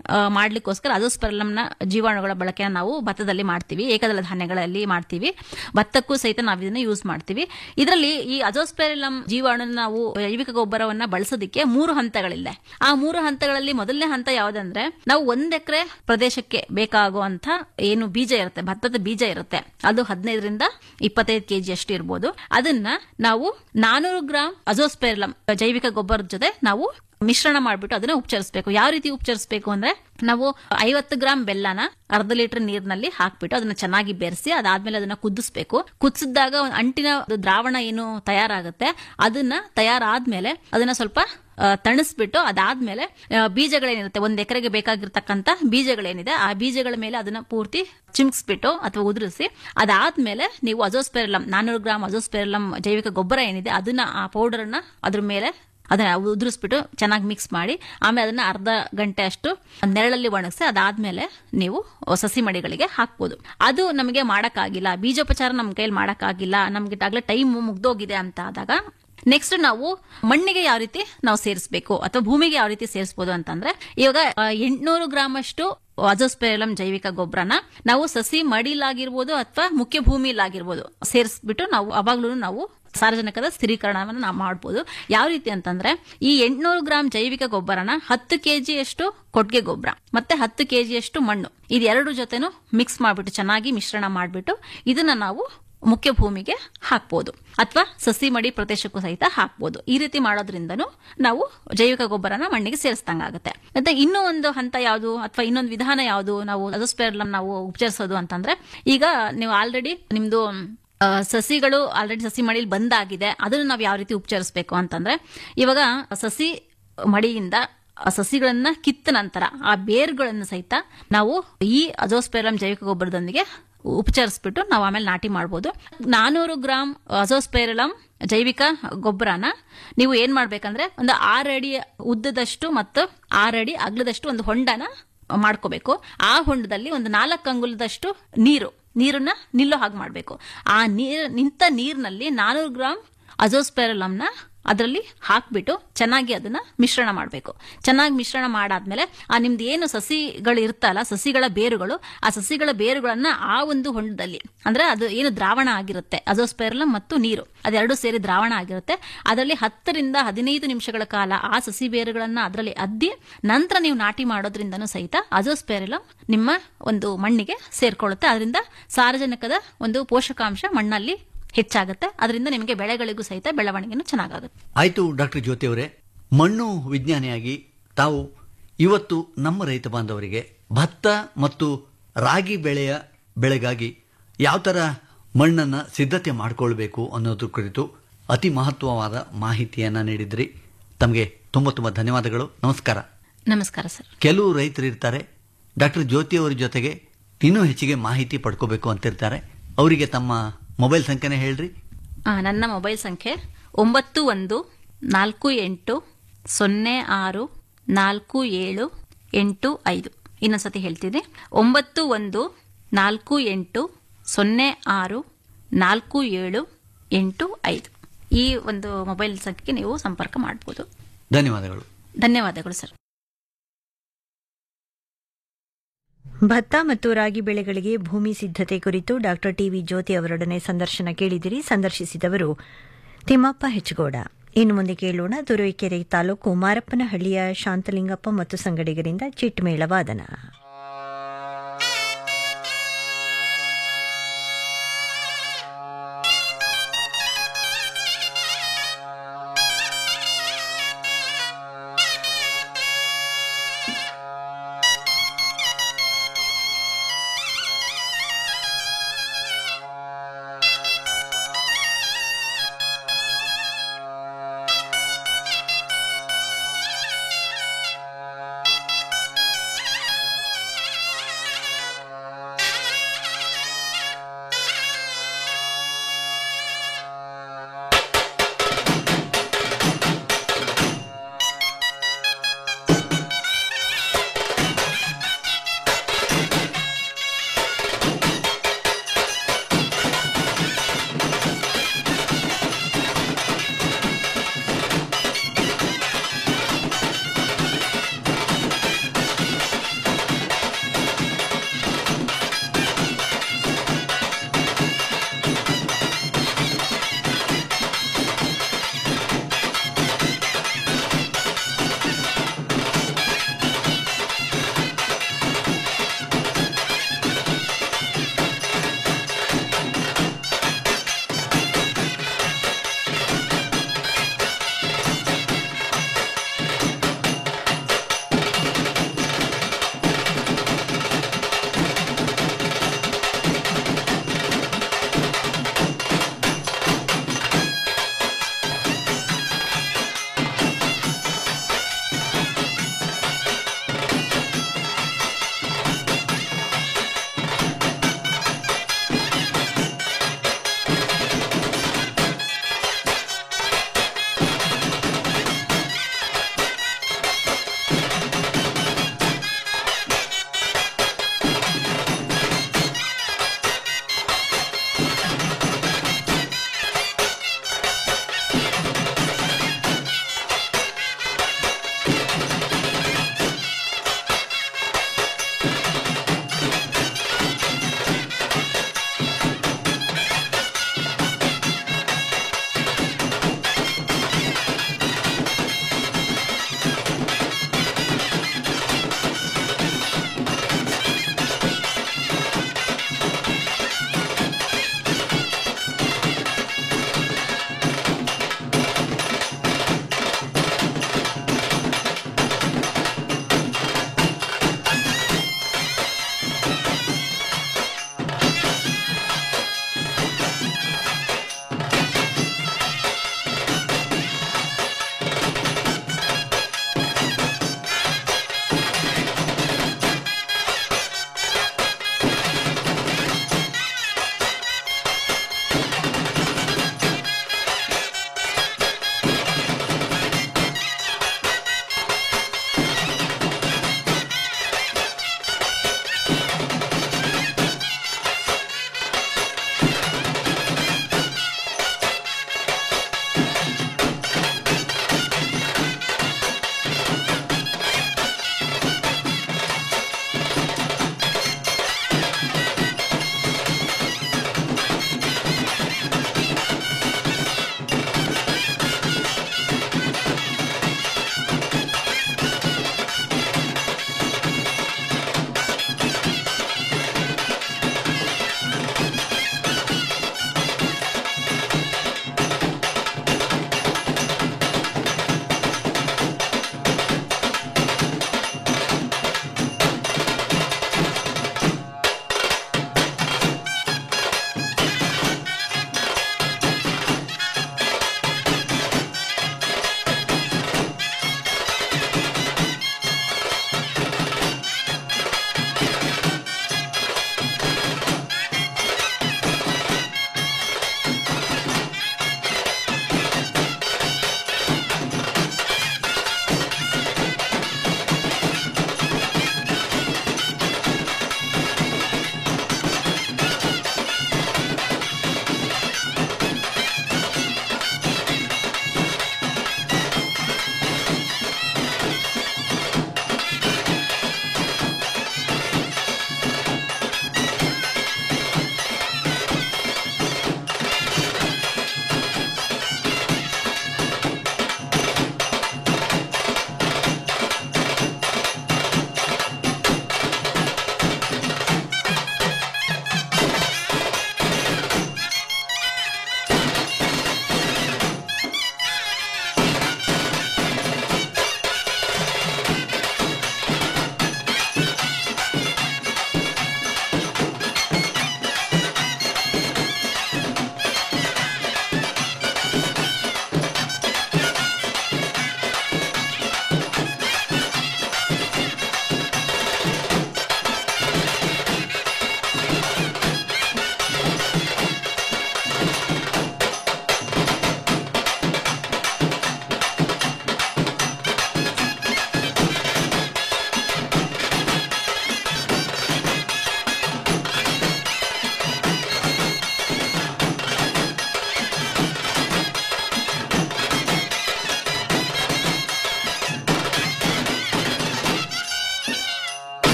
ಆ, ಮಾಡ್ಲಿಕ್ಕೋಸ್ಕರ ಅಜೋಸ್ಪೆರಲಂನ ಜೀವಾಣುಗಳ ಬಳಕೆನ ನಾವು ಭತ್ತದಲ್ಲಿ ಮಾಡ್ತೀವಿ ಏಕದಳ ಧಾನ್ಯಗಳಲ್ಲಿ ಮಾಡ್ತೀವಿ ಭತ್ತಕ್ಕೂ ಸಹಿತ ನಾವು ಇದನ್ನ ಯೂಸ್ ಮಾಡ್ತೀವಿ ಇದರಲ್ಲಿ ಈ ಅಜೋಸ್ಪೆರಲಂ ಜೀವಾಣು ನಾವು ಜೈವಿಕ ಗೊಬ್ಬರವನ್ನ ಬಳಸೋದಕ್ಕೆ ಮೂರು ಹಂತಗಳಿದೆ ಆ ಮೂರು ಹಂತಗಳಲ್ಲಿ ಮೊದಲನೇ ಹಂತ ಯಾವುದಂದ್ರೆ ನಾವು ಒಂದ್ ಎಕರೆ ಪ್ರದೇಶಕ್ಕೆ ಬೇಕಾಗುವಂತ ಏನು ಬೀಜ ಇರುತ್ತೆ ಭತ್ತದ ಬೀಜ ಇರುತ್ತೆ ಅದು ಹದಿನೈದರಿಂದ ಇಪ್ಪತ್ತೈದು ಕೆಜಿ ಅಷ್ಟು ಇರ್ಬೋದು ಅದನ್ನ ನಾವು ನಾನೂರು ಗ್ರಾಂ ಅಜೋಸ್ಪೆರಲಂ ಜೈವಿಕ ಗೊಬ್ಬರದ ಜೊತೆ ನಾವು ಮಿಶ್ರಣ ಮಾಡ್ಬಿಟ್ಟು ಅದನ್ನ ಉಪಚರಿಸಬೇಕು ಯಾವ ರೀತಿ ಉಪಚರಿಸಬೇಕು ಅಂದ್ರೆ ನಾವು ಐವತ್ತು ಗ್ರಾಂ ಬೆಲ್ಲನ ಅರ್ಧ ಲೀಟರ್ ನೀರಿನಲ್ಲಿ ಹಾಕ್ಬಿಟ್ಟು ಅದನ್ನ ಚೆನ್ನಾಗಿ ಬೆರೆಸಿ ಅದಾದ್ಮೇಲೆ ಅದನ್ನ ಕುದಿಸ್ಬೇಕು ಕುದಿಸಿದಾಗ ಒಂದ್ ಅಂಟಿನ ಒಂದು ದ್ರಾವಣ ಏನು ತಯಾರಾಗುತ್ತೆ ಅದನ್ನ ತಯಾರಾದ್ಮೇಲೆ ಅದನ್ನ ಸ್ವಲ್ಪ ಆ, ತಣಿಸ್ಬಿಟ್ಟು ಅದಾದ್ಮೇಲೆ ಆ, ಬೀಜಗಳೇನಿರುತ್ತೆ ಒಂದ್ ಎಕರೆಗೆ ಬೇಕಾಗಿರ್ತಕ್ಕಂತ ಬೀಜಗಳೇನಿದೆ ಆ ಬೀಜಗಳ ಮೇಲೆ ಅದನ್ನ ಪೂರ್ತಿ ಚಿಮ್ಕ್ಸ್ಬಿಟ್ಟು ಅಥವಾ ಉದುರಿಸಿ ಅದಾದ್ಮೇಲೆ ನೀವು ಅಜೋಸ್ಪೆರಲಂ ನಾನೂರು ಗ್ರಾಂ ಅಜೋಸ್ಪೆರಲಂ ಜೈವಿಕ ಗೊಬ್ಬರ ಏನಿದೆ ಅದನ್ನ ಆ ಪೌಡರ್ನ ಅದ್ರ ಮೇಲೆ ಅದನ್ನ ಉದುರಿಸ್ಬಿಟ್ಟು ಚೆನ್ನಾಗಿ ಮಿಕ್ಸ್ ಮಾಡಿ ಆಮೇಲೆ ಅದನ್ನ ಅರ್ಧ ಗಂಟೆ ಅಷ್ಟು ನೆರಳಲ್ಲಿ ಒಣಗಿಸಿ ಅದಾದ್ಮೇಲೆ ನೀವು ಸಸಿ ಮಡಿಗಳಿಗೆ ಹಾಕ್ಬೋದು ಅದು ನಮಗೆ ಮಾಡಕ್ಕಾಗಿಲ್ಲ ಬೀಜೋಪಚಾರ ನಮ್ಮ ಕೈಯಲ್ಲಿ ಮಾಡಕ್ಕಾಗಿಲ್ಲ ನಮ್ಗೆ ಆಗ್ಲೇ ಟೈಮ್ ಮುಗ್ದೋಗಿದೆ ಅಂತ ಆದಾಗ ನೆಕ್ಸ್ಟ್ ನಾವು ಮಣ್ಣಿಗೆ ಯಾವ ರೀತಿ ನಾವು ಸೇರಿಸಬೇಕು ಅಥವಾ ಭೂಮಿಗೆ ಯಾವ ರೀತಿ ಸೇರಿಸಬಹುದು ಅಂತಂದ್ರೆ ಇವಾಗ ಎಂಟ್ನೂರು ಗ್ರಾಮ್ ಅಷ್ಟು ಅಜೋಸ್ಪೆರಲಂ ಜೈವಿಕ ಗೊಬ್ಬರನ ನಾವು ಸಸಿ ಮಡಿಲಾಗಿರ್ಬೋದು ಅಥವಾ ಮುಖ್ಯ ಭೂಮಿಲಾಗಿರ್ಬೋದು ಸೇರಿಸ್ಬಿಟ್ಟು ನಾವು ಅವಾಗ್ಲೂ ನಾವು ಸಾರ್ವಜನಿಕದ ಸ್ಥಿರೀಕರಣವನ್ನು ನಾವು ಮಾಡ್ಬೋದು ಯಾವ ರೀತಿ ಅಂತಂದ್ರೆ ಈ ಎಂಟ್ನೂರು ಗ್ರಾಂ ಜೈವಿಕ ಗೊಬ್ಬರನ ಹತ್ತು ಕೆಜಿಯಷ್ಟು ಕೊಟ್ಟಿಗೆ ಗೊಬ್ಬರ ಮತ್ತೆ ಹತ್ತು ಕೆಜಿಯಷ್ಟು ಮಣ್ಣು ಇದೆರಡು ಜೊತೆನೂ ಮಿಕ್ಸ್ ಮಾಡ್ಬಿಟ್ಟು ಚೆನ್ನಾಗಿ ಮಿಶ್ರಣ ಮಾಡ್ಬಿಟ್ಟು ಇದನ್ನ ನಾವು ಮುಖ್ಯ ಭೂಮಿಗೆ ಹಾಕ್ಬೋದು ಅಥವಾ ಸಸಿ ಮಡಿ ಪ್ರದೇಶಕ್ಕೂ ಸಹಿತ ಹಾಕ್ಬೋದು ಈ ರೀತಿ ಮಾಡೋದ್ರಿಂದನೂ ನಾವು ಜೈವಿಕ ಗೊಬ್ಬರನ ಮಣ್ಣಿಗೆ ಸೇರಿಸ್ದಂಗಾಗುತ್ತೆ ಮತ್ತೆ ಇನ್ನೂ ಒಂದು ಹಂತ ಯಾವುದು ಅಥವಾ ಇನ್ನೊಂದು ವಿಧಾನ ಯಾವುದು ನಾವು ಅಜೋಸ್ಪೆರಲಂ ನಾವು ಉಪಚರಿಸೋದು ಅಂತಂದ್ರೆ ಈಗ ನೀವು ಆಲ್ರೆಡಿ ನಿಮ್ದು ಆ, ಸಸಿಗಳು ಆಲ್ರೆಡಿ ಸಸಿ ಮಡಿಲಿ ಬಂದಾಗಿದೆ ಅದನ್ನು ನಾವು ಯಾವ ರೀತಿ ಉಪಚರಿಸಬೇಕು ಅಂತಂದ್ರೆ ಇವಾಗ ಸಸಿ ಮಡಿಯಿಂದ ಆ ಸಸಿಗಳನ್ನ ಕಿತ್ತ ನಂತರ ಆ ಬೇರ್ಗಳನ್ನು ಸಹಿತ ನಾವು ಈ ಅಜೋಸ್ಪೆರಲಂ ಜೈವಿಕ ಗೊಬ್ಬರದೊಂದಿಗೆ ಉಪಚರಿಸ್ಬಿಟ್ಟು ನಾವು ಆಮೇಲೆ ನಾಟಿ ಮಾಡ್ಬೋದು ನಾನೂರು ಗ್ರಾಂ ಅಜೋಸ್ಪೆರಲಂ ಜೈವಿಕ ಗೊಬ್ಬರನ ನೀವು ಏನ್ ಮಾಡ್ಬೇಕಂದ್ರೆ ಒಂದು ಆರು ಅಡಿ ಉದ್ದದಷ್ಟು ಮತ್ತು ಆರು ಅಡಿ ಅಗ್ಲದಷ್ಟು ಒಂದು ಹೊಂಡನ ಮಾಡ್ಕೋಬೇಕು ಆ ಹೊಂಡದಲ್ಲಿ ಒಂದು ನಾಲ್ಕು ಅಂಗುಲದಷ್ಟು ನೀರು ನೀರನ್ನ ನಿಲ್ಲೋ ಹಾಗೆ ಮಾಡಬೇಕು ಆ ನೀರ್ ನಿಂತ ನೀರಿನಲ್ಲಿ ನಾನೂರು ಗ್ರಾಂ ಅಜೋಸ್ಪೆರಲಂನ ಅದರಲ್ಲಿ ಹಾಕ್ಬಿಟ್ಟು ಚೆನ್ನಾಗಿ ಅದನ್ನ ಮಿಶ್ರಣ ಮಾಡಬೇಕು ಚೆನ್ನಾಗಿ ಮಿಶ್ರಣ ಮಾಡಾದ್ಮೇಲೆ ಆ ನಿಮ್ದು ಏನು ಸಸಿಗಳು ಇರ್ತಲ್ಲ ಸಸಿಗಳ ಬೇರುಗಳು ಆ ಸಸಿಗಳ ಬೇರುಗಳನ್ನ ಆ ಒಂದು ಹೊಂಡದಲ್ಲಿ ಅಂದ್ರೆ ಅದು ಏನು ದ್ರಾವಣ ಆಗಿರುತ್ತೆ ಅಜೋಸ್ಪೆರಲಂ ಮತ್ತು ನೀರು ಅದೆರಡು ಸೇರಿ ದ್ರಾವಣ ಆಗಿರುತ್ತೆ ಅದರಲ್ಲಿ ಹತ್ತರಿಂದ ಹದಿನೈದು ನಿಮಿಷಗಳ ಕಾಲ ಆ ಸಸಿ ಬೇರುಗಳನ್ನ ಅದರಲ್ಲಿ ಅದ್ದಿ ನಂತರ ನೀವು ನಾಟಿ ಮಾಡೋದ್ರಿಂದನೂ ಸಹಿತ ಅಜೋಸ್ಪೆರಲಂ ನಿಮ್ಮ ಒಂದು ಮಣ್ಣಿಗೆ ಸೇರ್ಕೊಳ್ಳುತ್ತೆ ಅದರಿಂದ ಸಾರಜನಕದ ಒಂದು ಪೋಷಕಾಂಶ ಮಣ್ಣಲ್ಲಿ ಹೆಚ್ಚಾಗುತ್ತೆ ಅದರಿಂದ ನಿಮಗೆ ಬೆಳೆಗಳಿಗೂ ಸಹಿತ ಬೆಳವಣಿಗೆನೂ ಚೆನ್ನಾಗಾಗುತ್ತೆ ಆಯ್ತು ಡಾಕ್ಟರ್ ಜ್ಯೋತಿ ಅವರೇ ಮಣ್ಣು ವಿಜ್ಞಾನಿಯಾಗಿ ತಾವು ಇವತ್ತು ನಮ್ಮ ರೈತ ಬಾಂಧವರಿಗೆ ಭತ್ತ ಮತ್ತು ರಾಗಿ ಬೆಳೆಯ ಬೆಳೆಗಾಗಿ ಯಾವ ಥರ ಮಣ್ಣನ್ನು ಸಿದ್ಧತೆ ಮಾಡಿಕೊಳ್ಬೇಕು ಅನ್ನೋದ್ರ ಕುರಿತು ಅತಿ ಮಹತ್ವವಾದ ಮಾಹಿತಿಯನ್ನು ನೀಡಿದ್ರಿ ತಮಗೆ ತುಂಬ ತುಂಬ ಧನ್ಯವಾದಗಳು ನಮಸ್ಕಾರ ನಮಸ್ಕಾರ ಸರ್ ಕೆಲವು ರೈತರು ಇರ್ತಾರೆ ಡಾಕ್ಟರ್ ಜ್ಯೋತಿ ಅವರ ಜೊತೆಗೆ ಇನ್ನೂ ಹೆಚ್ಚಿಗೆ ಮಾಹಿತಿ ಪಡ್ಕೋಬೇಕು ಅಂತಿರ್ತಾರೆ ಅವರಿಗೆ ತಮ್ಮ ಮೊಬೈಲ್ ಸಂಖ್ಯೆನೇ ಹೇಳ್ರಿ ಆ, ನನ್ನ ಮೊಬೈಲ್ ಸಂಖ್ಯೆ ಒಂಬತ್ತು ಒಂದು ನಾಲ್ಕು ಎಂಟು ಸೊನ್ನೆ ಆರು ನಾಲ್ಕು ಏಳು ಎಂಟು ಐದು ಇನ್ನೊಂದ್ಸತಿ ಹೇಳ್ತೀನಿ ಒಂಬತ್ತು ಒಂದು ನಾಲ್ಕು ಎಂಟು ಸೊನ್ನೆ ಆರು ನಾಲ್ಕು ಏಳು ಎಂಟು ಐದು ಈ ಒಂದು ಮೊಬೈಲ್ ಸಂಖ್ಯೆಗೆ ನೀವು ಸಂಪರ್ಕ ಮಾಡ್ಬೋದು ಧನ್ಯವಾದಗಳು ಧನ್ಯವಾದಗಳು ಸರ್ ಭತ್ತ ಮತ್ತು ರಾಗಿ ಬೆಳೆಗಳಿಗೆ ಭೂಮಿ ಸಿದ್ಧತೆ ಕುರಿತು ಡಾಕ್ಟರ್ ಟಿವಿ ಜ್ಯೋತಿ ಅವರೊಡನೆ ಸಂದರ್ಶನ ಕೇಳಿದಿರಿ ಸಂದರ್ಶಿಸಿದವರು ತಿಮ್ಮಪ್ಪ ಹೆಚ್ಗೋಡ ಇನ್ನು ಮುಂದೆ ಕೇಳೋಣ ತುರುವೇಕೆರೆ ತಾಲೂಕು ಮಾರಪ್ಪನಹಳ್ಳಿಯ ಶಾಂತಲಿಂಗಪ್ಪ ಮತ್ತು ಸಂಗಡಿಗರಿಂದ ಚಿಟ್ಮೇಳ ವಾದನ